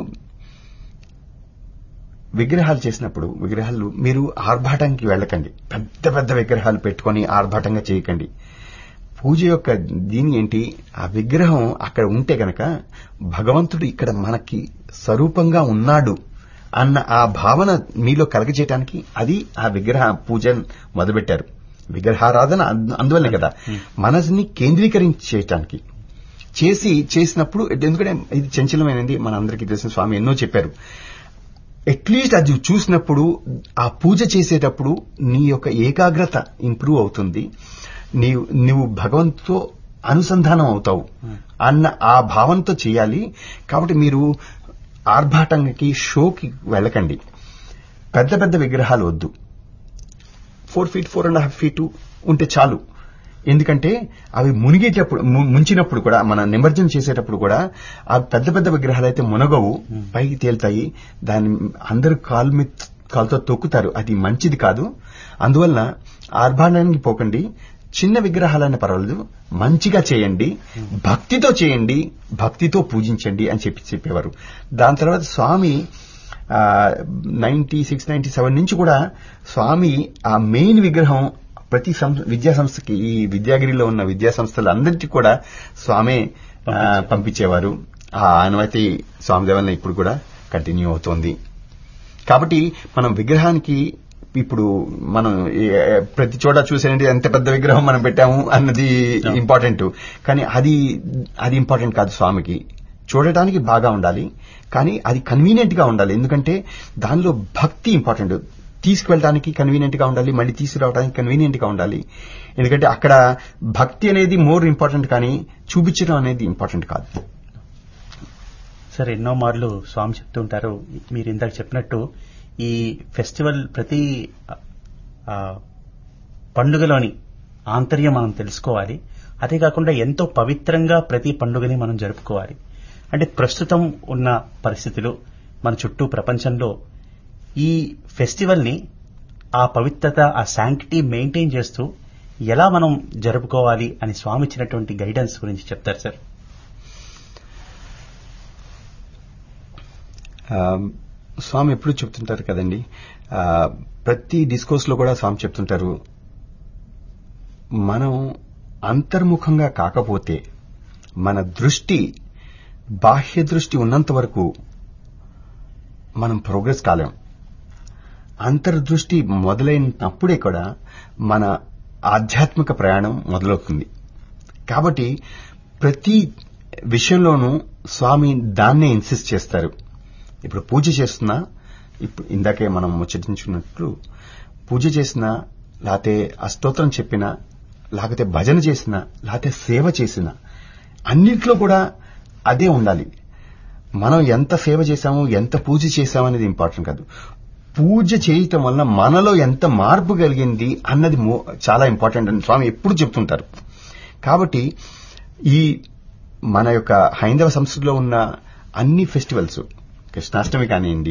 విగ్రహాలు చేసినప్పుడు విగ్రహాలు మీరు ఆర్భాటానికి వెళ్ళకండి పెద్ద పెద్ద విగ్రహాలు పెట్టుకొని ఆర్భాటంగా చేయకండి పూజ యొక్క దీని ఏంటి ఆ విగ్రహం అక్కడ ఉంటే గనక భగవంతుడు ఇక్కడ మనకి స్వరూపంగా ఉన్నాడు అన్న ఆ భావన మీలో కలగజేయటానికి అది ఆ విగ్రహ పూజ మొదలుపెట్టారు విగ్రహారాధన అందు- అందువల్లే కదా మనసుని కేంద్రీకరించేయటానికి చేసి చేసినప్పుడు ఎందుకంటే ఇది చంచలమైనది మన అందరికీ తెలిసిన స్వామి ఎన్నో చెప్పారు అట్లీస్ట్ అది చూసినప్పుడు ఆ పూజ చేసేటప్పుడు నీ యొక్క ఏకాగ్రత ఇంప్రూవ్ అవుతుంది నీవు నువ్వు భగవంతుతో అనుసంధానం అవుతావు అన్న ఆ భావంతో చేయాలి కాబట్టి మీరు ఆర్భాటంకి షోకి వెళ్ళకండి పెద్ద పెద్ద విగ్రహాలు వద్దు four feet four and half feet ఉంటే చాలు ఎందుకంటే అవి మునిగేటప్పుడు ము- ముంచినప్పుడు కూడా మన నిమజ్జనం చేసేటప్పుడు కూడా ఆ పెద్ద పెద్ద విగ్రహాలు అయితే మునగవు పైకి తేలుతాయి దాని అందరు కాలు మీద కాలుతో తొక్కుతారు అది మంచిది కాదు అందువల్ల ఆర్భాటానికి పోకండి చిన్న విగ్రహాలైనా పర్వాలేదు మంచిగా చేయండి భక్తితో చేయండి భక్తితో పూజించండి అని చెప్పి చెప్పేవారు దాని తర్వాత Swami ninety six ninety seven నుంచి కూడా స్వామి ఆ మెయిన్ విగ్రహం ప్రతి సం- విద్యా సంస్థకి ఈ విద్యాగిరిలో ఉన్న విద్యా సంస్థలు అందరికీ కూడా స్వామి ఆ, పంపించేవారు ఆ ఆనవాయితీ స్వామి దేవల్ల ఇప్పుడు కూడా కంటిన్యూ అవుతోంది కాబట్టి మనం విగ్రహానికి ఇప్పుడు మనం ఏ- ప్రతి చోట చూసేది ఎంత పెద్ద విగ్రహం మనం పెట్టాము అన్నది ఇంపార్టెంట్ కానీ అది అది ఇంపార్టెంట్ కాదు స్వామికి చూడటానికి బాగా ఉండాలి కానీ అది కన్వీనియంట్ గా ఉండాలి ఎందుకంటే దానిలో భక్తి ఇంపార్టెంట్ తీసుకువెళ్ళడానికి కన్వీనియంట్ గా ఉండాలి మళ్ళీ తీసుకురావడానికి కన్వీనియంట్ గా ఉండాలి ఎందుకంటే అక్కడ భక్తి అనేది మోర్ ఇంపార్టెంట్ కానీ చూపించడం అనేది ఇంపార్టెంట్ కాదు సార్ ఎన్నో మార్లు స్వామి చెప్తుంటారు మీరు ఇందాక చెప్పినట్టు ఈ ఫెస్టివల్ ప్రతి ఆ, పండుగలోని ఆంతర్యం మనం తెలుసుకోవాలి అదే కాకుండా ఎంతో పవిత్రంగా ప్రతి పండుగని మనం జరుపుకోవాలి అంటే ప్రస్తుతం ఉన్న పరిస్థితులు మన చుట్టూ ప్రపంచంలో ఈ ఫెస్టివల్ ని ఆ పవిత్రత ఆ శాంక్టిటీ మెయింటైన్ చేస్తూ ఎలా మనం జరుపుకోవాలి అని స్వామి ఇచ్చినటువంటి గైడెన్స్ గురించి చెప్తారు సార్ ఆ, స్వామి ఎప్పుడు చెప్తుంటారు కదండి ఆ, ప్రతి డిస్కోర్స్ లో కూడా స్వామి చెప్తుంటారు మనం అంతర్ముఖంగా కాకపోతే మన దృష్టి బాహ్య దృష్టి ఉన్నంత వరకు మనం ప్రోగ్రెస్ కాలేం అంతర్దృష్టి మొదలైనప్పుడే కూడా మన ఆధ్యాత్మిక ప్రయాణం మొదలవుతుంది కాబట్టి ప్రతి విషయంలోనూ స్వామి దాన్నే ఇన్సిస్ట్ చేస్తారు ఇప్పుడు పూజ చేస్తున్నా ఇప్పుడు ఇందాకే మనం ముచ్చటించుకున్నట్లు పూజ చేసినా లేకపోతే అష్టోత్తరం చెప్పినా లేకపోతే భజన చేసినా లేకపోతే సేవ చేసినా అన్నిట్లో కూడా అదే ఉండాలి మనం ఎంత సేవ చేశాము ఎంత పూజ చేశాము అనేది ఇంపార్టెంట్ కాదు పూజ చేయటం వల్ల మనలో ఎంత మార్పు కలిగింది అన్నది మో- చాలా ఇంపార్టెంట్ అని స్వామి ఎప్పుడు చెప్తుంటారు కాబట్టి ఈ మన యొక్క హైందవ సంస్కృతిలో ఉన్న అన్ని ఫెస్టివల్స్ కృష్ణాష్టమి కానివ్వండి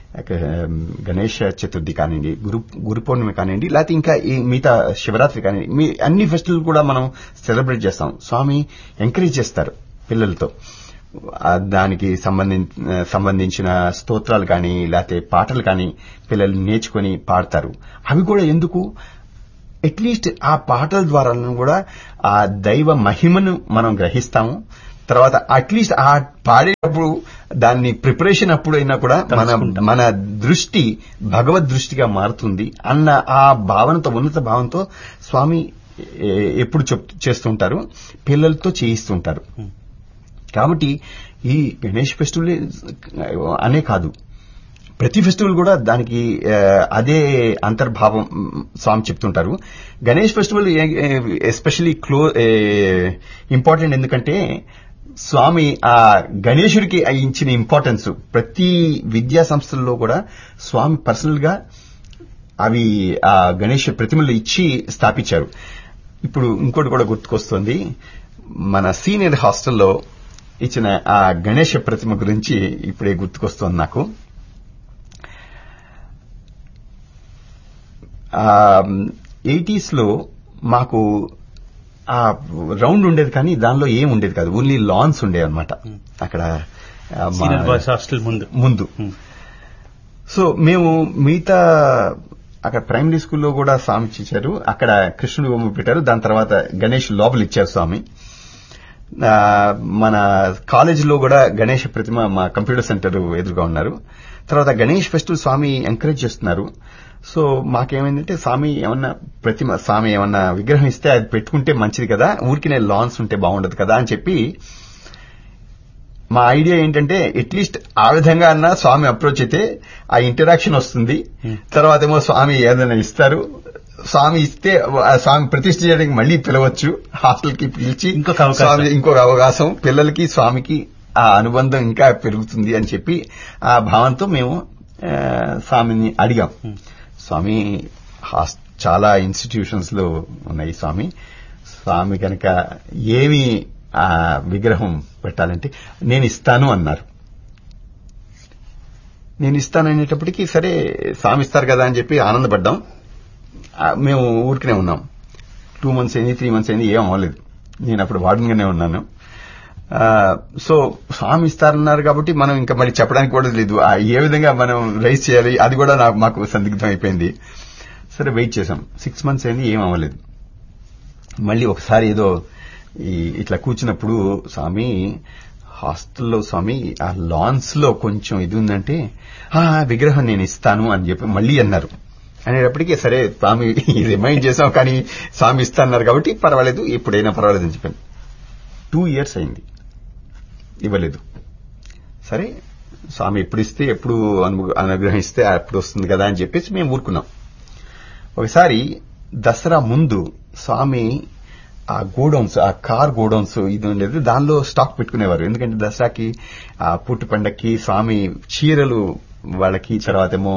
ఒక, గణేష చతుర్థి కానివ్వండి గురు గురు పౌర్ణమి కానివ్వండి లేకపోతే ఇంకా ఈ మిగతా శివరాత్రి కానివ్వండి మీ అన్ని ఫెస్టివల్ కూడా మనం సెలబ్రేట్ చేస్తాం స్వామి ఎంకరేజ్ చేస్తారు పిల్లలతో ఆ దానికి సంబంధించిన సంబంధించిన స్తోత్రాలు కానీ లేకపోతే పాటలు కానీ పిల్లలు నేర్చుకొని పాడతారు అవి కూడా ఎందుకు అట్లీస్ట్ ఆ పాటల ద్వారా కూడా ఆ దైవ మహిమను మనం గ్రహిస్తాము తర్వాత అట్లీస్ట్ ఆ పాడేటప్పుడు దాన్ని ప్రిపరేషన్ అప్పుడు అయినా కూడా మన తలుచుకుంటాం. మన దృష్టి భగవద్ దృష్టిగా మారుతుంది అన్న ఆ భావనతో ఉన్నత భావంతో స్వామి ఏ- ఎప్పుడు చెప్ చేస్తుంటారు పిల్లలతో చేయిస్తుంటారు కాబట్టి ఈ గణేష్ ఫెస్టివల్ అనే కాదు ప్రతి ఫెస్టివల్ కూడా దానికి ఆ, అదే అంతర్భావం మ్, స్వామి చెప్తుంటారు గణేష్ ఫెస్టివల్ ఎస్పెషలీ క్లో ఇంపార్టెంట్ ఎందుకంటే స్వామి ఆ గణేశుడికి ఆ ఇచ్చిన ఇంపార్టెన్స్ ప్రతి విద్యా సంస్థల్లో కూడా స్వామి పర్సనల్ గా అవి ఆ గణేష్ ప్రతిమలు ఇచ్చి స్థాపించారు ఇప్పుడు ఇంకోటి కూడా గుర్తుకొస్తుంది మన సీనియర్ హాస్టల్లో ఇచ్చిన ఆ గణేష ప్రతిమ గురించి ఇప్పుడే గుర్తుకొస్తోంది నాకు ఎయిటీస్ లో మాకు ఆ రౌండ్ ఉండేది కానీ దానిలో ఏం ఉండేది కాదు ఓన్లీ లాన్స్ ఉండేవి అనమాట అక్కడ ఆ, మా- సీనియర్ బాయ్స్ హాస్టల్ ముందు ముందు Hmm. సో మేము మిగతా అక్కడ ప్రైమరీ స్కూల్లో కూడా స్వామి ఇచ్చారు అక్కడ కృష్ణుడు బొమ్మ పెట్టారు దాని తర్వాత గణేష్ లోపల ఇచ్చారు స్వామి ఆ, మన కాలేజీలో కూడా గణేష్ ప్రతిమ మా కంప్యూటర్ సెంటర్ ఎదురుగా ఉన్నారు తర్వాత గణేష్ ఫెస్టివల్ స్వామి ఎంకరేజ్ చేస్తున్నారు సో మాకేమైందంటే స్వామి ఏమన్నా ప్రతిమ స్వామి ఏమన్నా విగ్రహం ఇస్తే అది పెట్టుకుంటే మంచిది కదా ఊరికినే లాన్స్ ఉంటే బాగుండదు కదా అని చెప్పి మా ఐడియా ఏంటంటే అట్లీస్ట్ ఆ విధంగా అన్నా స్వామి అప్రోచ్ అయితే ఆ ఇంటరాక్షన్ వస్తుంది తర్వాత ఏమో స్వామి ఏదైనా ఇస్తారు స్వామి ఇస్తే ఆ స్వామి ప్రతిష్ఠ చేయడానికి మళ్ళీ పిలవచ్చు హాస్టల్ కి పిలిచి ఇంకొక అవకాశం. స్వామి ఇంకొక అవకాశం పిల్లలకి స్వామికి ఆ అనుబంధం ఇంకా పెరుగుతుంది అని చెప్పి ఆ భావంతో మేము ఆ, స్వామిని అడిగాం స్వామి హాస్- చాలా ఇన్స్టిట్యూషన్స్ లో ఉన్నాయి స్వామి స్వామి కనుక ఏమి ఆ విగ్రహం పెట్టాలంటే నేను ఇస్తాను అన్నారు నేను ఇస్తాను అనేటప్పటికీ సరే స్వామి ఇస్తారు కదా అని చెప్పి ఆనందపడ్డాం ఆ, మేము ఊరికనే ఉన్నాం టూ మంత్స్ అయింది త్రీ మంత్స్ అయింది ఏం అవ్వలేదు నేను అప్పుడు వార్డెన్గానే ఉన్నాను ఆ, సో స్వామి ఇస్తారన్నారు కాబట్టి మనం ఇంకా మళ్ళీ చెప్పడానికి కూడా లేదు ఆ, ఏ విధంగా మనం రైస్ చేయాలి అది కూడా నాకు మాకు సందిగ్ధం అయిపోయింది సరే వెయిట్ చేసాం సిక్స్ మంత్స్ అయింది ఏం అవ్వలేదు మళ్ళీ ఒకసారి ఏదో ఈ ఇట్లా కూర్చున్నప్పుడు స్వామి హాస్టల్లో స్వామి ఆ లాన్స్ లో కొంచెం ఇది ఉందంటే "ఆ, విగ్రహం నేను ఇస్తాను అని చెప్పి మళ్ళీ అన్నారు అనేటప్పటికీ సరే స్వామి రిమైండ్ చేసాం కానీ స్వామి ఇస్తా అన్నారు కాబట్టి పర్వాలేదు ఎప్పుడైనా పర్వాలేదు అని చెప్పాను టూ ఇయర్స్ అయింది ఇవ్వలేదు సరే స్వామి ఎప్పుడు ఇస్తే ఎప్పుడు అను- అనుగ్రహిస్తే అప్పుడు వస్తుంది కదా అని చెప్పేసి మేము ఊరుకున్నాం ఒకసారి దసరా ముందు స్వామి ఆ గోడౌన్స్ ఆ కార్ గోడౌన్స్ ఇది ఉండేది దానిలో స్టాక్ పెట్టుకునేవారు ఎందుకంటే దసరాకి ఆ పుట్టు పండక్కి స్వామి చీరలు వాళ్ళకి తర్వాత ఏమో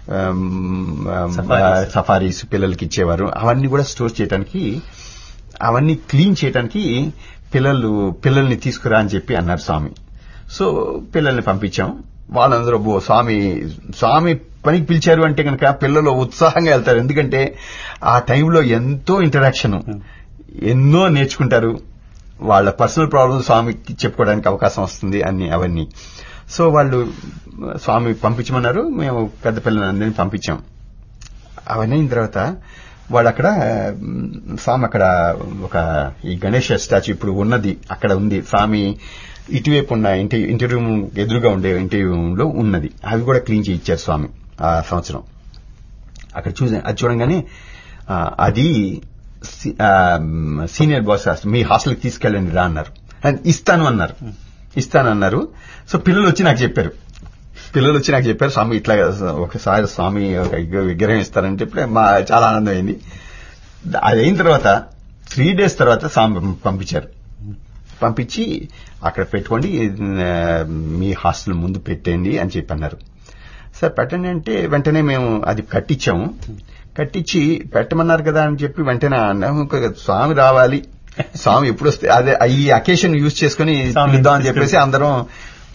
Safaris. సఫారీస్ పిల్లలకి ఇచ్చేవారు అవన్నీ కూడా స్టోర్ చేయడానికి అవన్నీ క్లీన్ చేయడానికి పిల్లలు పిల్లల్ని తీసుకురా అని చెప్పి అన్నారు స్వామి సో పిల్లల్ని పంపించాం వాళ్ళందరూ "బో, స్వామి స్వామి పనికి పిలిచారు అంటే కనుక పిల్లలు ఉత్సాహంగా వెళ్తారు ఎందుకంటే ఆ టైంలో ఎంతో ఇంటరాక్షన్ ఎన్నో నేర్చుకుంటారు వాళ్ళ పర్సనల్ ప్రాబ్లమ్స్ స్వామికి చెప్పుకోవడానికి అవకాశం వస్తుంది అన్ని అవన్నీ సో వాళ్ళు స్వామి పంపించమన్నారు మేము పెద్ద పిల్లలందరినీ పంపించాం అవన్నీ అయిన తర్వాత వాళ్ళు అక్కడ మ్, స్వామి అక్కడ ఒక ఈ గణేష స్టాచ్యూ ఇప్పుడు ఉన్నది అక్కడ ఉంది స్వామి ఇటువైపు ఉన్న ఇంటి ఇంటి రూమ్ ఎదురుగా ఉండే ఇంటి రూమ్ లో ఉన్నది అవి కూడా క్లీన్ చేయి ఇచ్చారు స్వామి ఆ సంవత్సరం అక్కడ చూసా అది చూడంగానే ఆ, అది సి- ఆ, మ్, సీనియర్ బాస్ హాస్టల్ మీ హాస్టల్కి తీసుకెళ్ళండి రా అన్నారు అండ్ ఇస్తాను అన్నారు ఇస్తాను అన్నారు సో పిల్లలు వచ్చి నాకు చెప్పారు పిల్లలు వచ్చి నాకు చెప్పారు స్వామి ఇట్లా ఒకసారి స్వామి ఒక విగ్ర- విగ్రహం ఇస్తారని చెప్పి మా చాలా ఆనందం అయింది అది అయిన తర్వాత త్రీ డేస్ తర్వాత స్వామి పంపించారు పంపించి అక్కడ పెట్టుకోండి ఆ, మీ హాస్టల్ ముందు పెట్టండి అని చెప్పి అన్నారు సార్ పెట్టండి అంటే వెంటనే మేము అది కట్టించాము కట్టించి పెట్టమన్నారు కదా అని చెప్పి వెంటనే అన్నాము "ఇంకా స్వామి రావాలి స్వామి ఎప్పుడు వస్తే అదే ఈ అకేషన్ యూజ్ చేసుకుని స్వామి పిలుద్దాం అని చెప్పేసి అందరం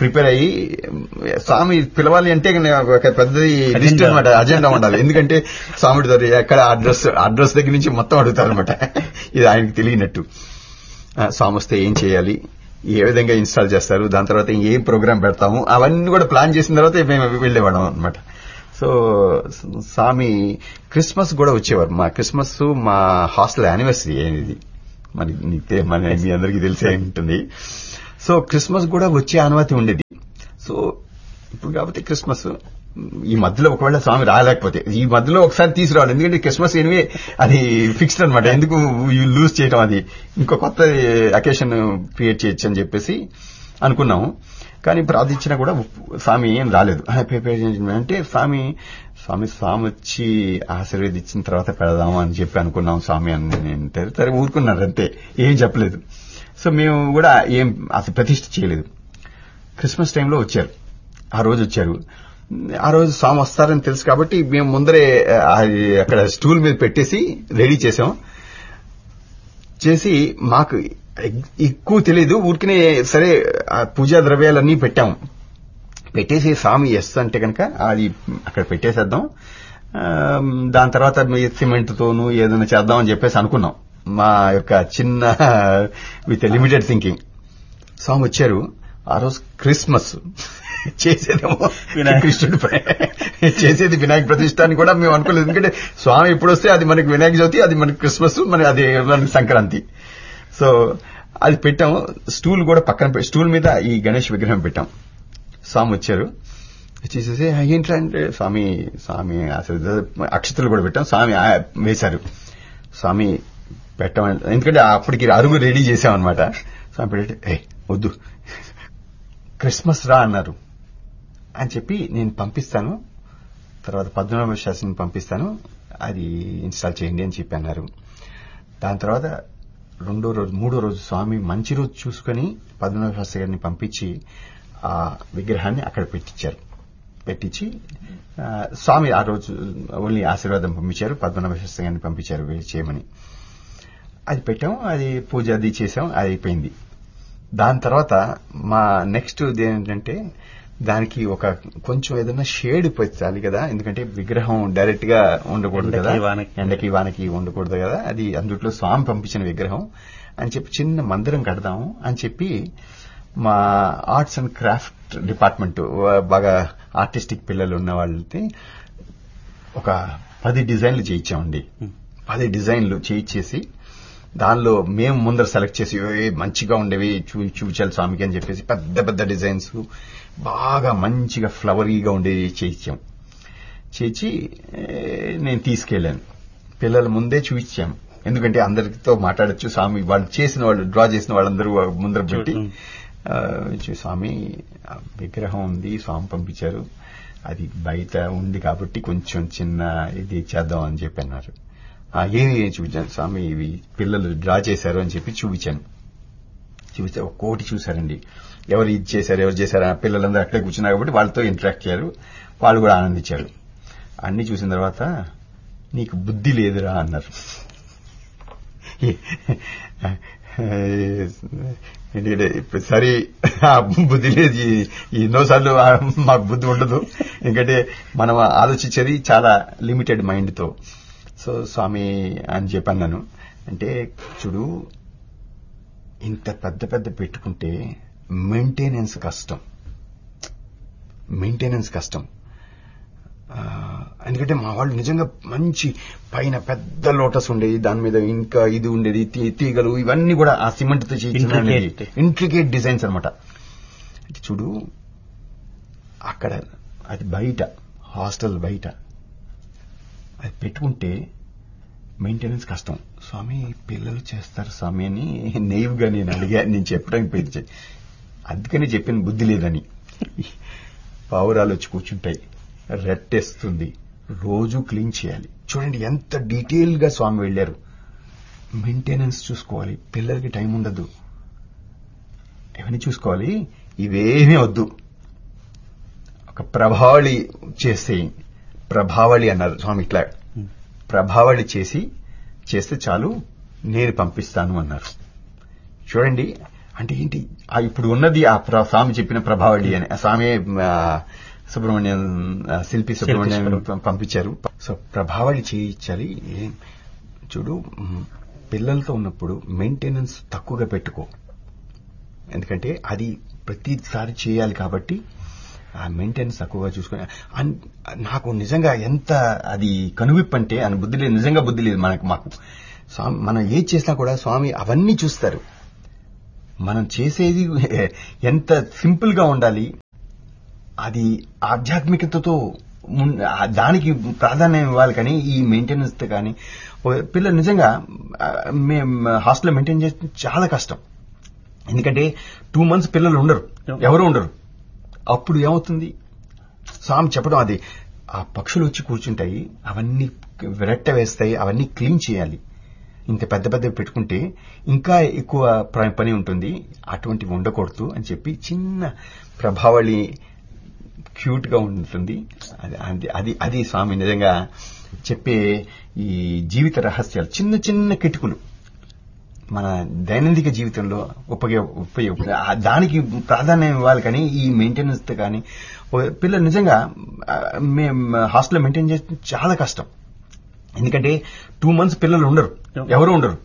ప్రిపేర్ అయ్యి స్వామి పిలవాలి అంటే ఒక పెద్దది లిస్ట్ Agenda. అనమాట అజెండా ఉండాలి ఎందుకంటే స్వామి దగ్గర ఎక్కడ అడ్రస్ అడ్రస్ దగ్గర నుంచి మొత్తం అడుగుతారు అనమాట ఇది ఆయనకి తెలియనట్టు ఆ, స్వామి వస్తే ఏం చేయాలి ఏ విధంగా ఇన్స్టాల్ చేస్తారు దాని తర్వాత ఏం ప్రోగ్రామ్ పెడతాము అవన్నీ కూడా ప్లాన్ చేసిన తర్వాత మేము వెళ్ళేవాళ్ళం అనమాట సో స్వామి క్రిస్మస్ కూడా వచ్చేవారు మా క్రిస్మస్ మా హాస్టల్ యానివర్సరీ ఇది మరి నీకు తె- మన మీ అందరికీ తెలిసే ఉంటుంది సో క్రిస్మస్ కూడా వచ్చే అనుమతి ఉండేది సో ఇప్పుడు కాబట్టి క్రిస్మస్ ఈ మధ్యలో ఒకవేళ స్వామి రాలేకపోతే ఈ మధ్యలో ఒకసారి తీసుకురావాలి ఎందుకంటే క్రిస్మస్ ఎనివే అది ఫిక్స్డ్ అనమాట ఎందుకు లూజ్ చేయడం అది ఇంకో కొత్త అకేషన్ క్రియేట్ చేయొచ్చు అని చెప్పేసి అనుకున్నాము కానీ ప్రార్థించినా కూడా స్వామి ఏం రాలేదు ఆ, ప్రిపేర్ చేయండి అంటే స్వామి స్వామి స్వామి వచ్చి ఆశీర్వదించిన తర్వాత పెడదాము అని చెప్పి అనుకున్నాం స్వామి అని అంటే సరే ఊరుకున్నారు అంతే ఏం చెప్పలేదు సో మేము కూడా ఏం అసలు ప్రతిష్ఠ చేయలేదు క్రిస్మస్ టైంలో వచ్చారు ఆ రోజు వచ్చారు ఆ రోజు స్వామి వస్తారని తెలుసు కాబట్టి మేము ముందరే ఆ, అక్కడ స్టూల్ మీద పెట్టేసి రెడీ చేసాం చేసి మాకు ఎగ్- ఎక్కువ తెలియదు ఊరికనే సరే ఆ పూజా ద్రవ్యాలన్నీ పెట్టాం పెట్టేసి స్వామి ఎస్ అంటే కనుక అది అక్కడ పెట్టేసేద్దాం ఆ, దాని తర్వాత మీ సిమెంట్ తోను ఏదైనా చేద్దాం అని చెప్పేసి అనుకున్నాం మా యొక్క చిన్న విత్ లిమిటెడ్ థింకింగ్ స్వామి వచ్చారు ఆ రోజు క్రిస్మస్ చేసేదేమో వినాయక- కృష్ణుడి పై- చేసేది వినాయక ప్రతిష్ట అని కూడా మేము అనుకోలేదు ఎందుకంటే స్వామి ఎప్పుడు వస్తే అది మనకి వినాయక చవితి అది మనకి క్రిస్మస్ మన అది మనకి సంక్రాంతి సో అది పెట్టాం స్టూల్ కూడా పక్కన పె- స్టూల్ మీద ఈ గణేష్ విగ్రహం పెట్టాం స్వామి వచ్చారు వచ్చేసేసి ఏంట్రా అంటే స్వామి స్వామి అసలు అక్షతలు కూడా పెట్టాం స్వామి ఆ వేశారు స్వామి పెట్టమని ఎందుకంటే అప్పటికి అరుగు రెడీ చేసాం అనమాట స్వామి పెట్టి ఏ వద్దు క్రిస్మస్ రా అన్నారు అని చెప్పి నేను పంపిస్తాను తర్వాత పద్మనాభ శాస్త్రిని పంపిస్తాను అది ఇన్స్టాల్ చేయండి అని చెప్పి అన్నారు దాని తర్వాత రెండో రోజు మూడో రోజు స్వామి మంచి రోజు చూసుకొని పద్మనాభ శాస్త్రి గారిని పంపించి ఆ విగ్రహాన్ని అక్కడ పెట్టించారు పెట్టించి ఆ, స్వామి ఆ రోజు ఓన్లీ ఆశీర్వాదం పంపించారు పద్మనాభ శాస్త్రి గారిని పంపించారు వీళ్ళు చేయమని అది పెట్టాం అది పూజ అది చేసాం అది అయిపోయింది దాని తర్వాత మా నెక్స్ట్ ఏంటంటే దానికి ఒక కొంచెం ఏదైనా షేడ్ పెట్టాలి కదా ఎందుకంటే విగ్రహం డైరెక్ట్ గా ఉండకూడదు కదా ఎండకి, వానకి. ఎండకి వానకి ఉండకూడదు కదా అది అందుట్లో స్వామి పంపించిన విగ్రహం అని చెప్పి చిన్న మందిరం కడదాము అని చెప్పి మా ఆర్ట్స్ అండ్ క్రాఫ్ట్ డిపార్ట్మెంట్ బాగా ఆర్టిస్టిక్ పిల్లలు ఉన్న వాళ్ళకి ఒక పది డిజైన్లు చేయించామండి పది డిజైన్లు చేయించేసి దానిలో మేము ముందర సెలెక్ట్ చేసి "ఏ, మంచిగా ఉండేవి చూ చూపించాలి స్వామికి అని చెప్పేసి పెద్ద పెద్ద డిజైన్స్ బాగా మంచిగా ఫ్లవరీగా ఉండేవి చేయించాం చేసి ఏ, నేను తీసుకెళ్లాను పిల్లల ముందే చూపించాం ఎందుకంటే అందరితో మాట్లాడొచ్చు స్వామి వాళ్ళు చేసిన వాళ్ళు డ్రా చేసిన వాళ్ళందరూ ముందర పెట్టి ఆ, చూ- స్వామి ఆ విగ్రహం ఉంది స్వామి పంపించారు అది బయట ఉంది కాబట్టి కొంచెం చిన్న ఇది చేద్దాం అని చెప్పి అన్నారు "ఆ, ఏమి చూపించాను స్వామి ఇవి పిల్లలు డ్రా చేశారు అని చెప్పి చూపించాను చూపిస్తే ఒక కోటి చూశారండి ఎవరు ఇది చేశారు ఎవరు చేశారు ఆ పిల్లలందరూ అక్కడే కూర్చున్నారు కాబట్టి వాళ్ళతో ఇంటరాక్ట్ చేశారు వాళ్ళు కూడా ఆనందించారు అన్ని చూసిన తర్వాత నీకు బుద్ధి లేదురా అన్నారు ఎందుకంటే ఇప్పుడు సరే ఆ బుద్ధి లేదు ఈ- ఈ ఎన్నోసార్లు ఆ మాకు బుద్ధి ఉండదు ఎందుకంటే మనం ఆలోచించేది చాలా లిమిటెడ్ మైండ్ తో సో స్వామి అని చెప్పి అన్నాను అంటే చూడు ఇంత పెద్ద పెద్ద పెట్టుకుంటే మెయింటెనెన్స్ కష్టం మెయింటెనెన్స్ కష్టం ఆ, ఎందుకంటే మా వాళ్ళు నిజంగా మంచి పైన పెద్ద లోటస్ ఉండేది దాని మీద ఇంకా ఇది ఉండేది తీ- తీగలు ఇవన్నీ కూడా ఆ సిమెంట్ తో Intricate. ఇంట్రికేట్ డిజైన్స్ అనమాట చూడు అక్కడ అది బయట హాస్టల్ బయట అది పెట్టుకుంటే మెయింటెనెన్స్ కష్టం స్వామి పిల్లలు చేస్తారు స్వామి అని నెయ్యిగా నేను అడిగా నేను చెప్పడానికి పోయింది అందుకని చెప్పిన బుద్ధి లేదని పావురాలు వచ్చి కూర్చుంటాయి రెట్టేస్తుంది రోజు క్లీన్ చేయాలి చూడండి ఎంత డీటెయిల్ గా స్వామి వెళ్ళారు మెయింటెనెన్స్ చూసుకోవాలి పిల్లలకి టైం ఉండదు ఇవన్నీ చూసుకోవాలి ఇవేమీ వద్దు ఒక ప్రభావళి చేస్తే ప్రభావళి అన్నారు స్వామి ఇట్లా ప్రభావళి చేసి చేస్తే చాలు నేను పంపిస్తాను అన్నారు చూడండి అంటే ఏంటి ఆ ఇప్పుడు ఉన్నది ఆ ప్ర- స్వామి చెప్పిన ప్రభావళి అని ఆ స్వామి ఆ, సుబ్రహ్మణ్యం ఆ, శిల్పి సుబ్రహ్మణ్యం సుబ్రహ్మణ్యం. పంపించారు సో ప్రభావళి చేయించాలి ఏం చూడు మ్, పిల్లలతో ఉన్నప్పుడు మెయింటెనెన్స్ తక్కువగా పెట్టుకో ఎందుకంటే అది ప్రతిసారి చేయాలి కాబట్టి ఆ మెయింటెనెన్స్ తక్కువగా చూసుకుని అన్- నాకు నిజంగా ఎంత అది కనువిప్పు అంటే అని బుద్ధి లేదు నిజంగా బుద్ధి లేదు మనకు మాకు స్వామి మనం ఏది చేసినా కూడా స్వామి అవన్నీ చూస్తారు మనం చేసేది ఎంత సింపుల్ గా ఉండాలి అది ఆధ్యాత్మికతతో ఉన్- ఆ దానికి ప్రాధాన్యం ఇవ్వాలి కానీ ఈ మెయింటెనెన్స్ కానీ ఓ పిల్లలు నిజంగా ఆ, మేము హాస్టల్లో మెయింటైన్ చేస్తే చాలా కష్టం ఎందుకంటే టూ మంత్స్ పిల్లలు ఉండరు ఎవరు ఉండరు అప్పుడు ఏమవుతుంది స్వామి చెప్పడం అది ఆ పక్షులు వచ్చి కూర్చుంటాయి అవన్నీ రెట్ట వేస్తాయి అవన్నీ క్లీన్ చేయాలి ఇంత పెద్ద పెద్దవి పెట్టుకుంటే ఇంకా ఎక్కువ ప్ర- పని ఉంటుంది అటువంటివి ఉండకూడదు అని చెప్పి చిన్న ప్రభావళి క్యూట్ గా ఉంటుంది అది అది అది అది స్వామి నిజంగా చెప్పే ఈ జీవిత రహస్యాలు చిన్న చిన్న కిటుకులు మన దైనందిక జీవితంలో ఉపయోగ ఉపయోగ ఆ దానికి ప్రాధాన్యం ఇవ్వాలి కానీ ఈ మెయింటెనెన్స్ కానీ ఓ పిల్లలు నిజంగా ఆ, మేము హాస్టల్లో మెయింటైన్ చేస్తే చాలా కష్టం ఎందుకంటే టూ మంత్స్ పిల్లలు ఉండరు ఎవరు ఉండరు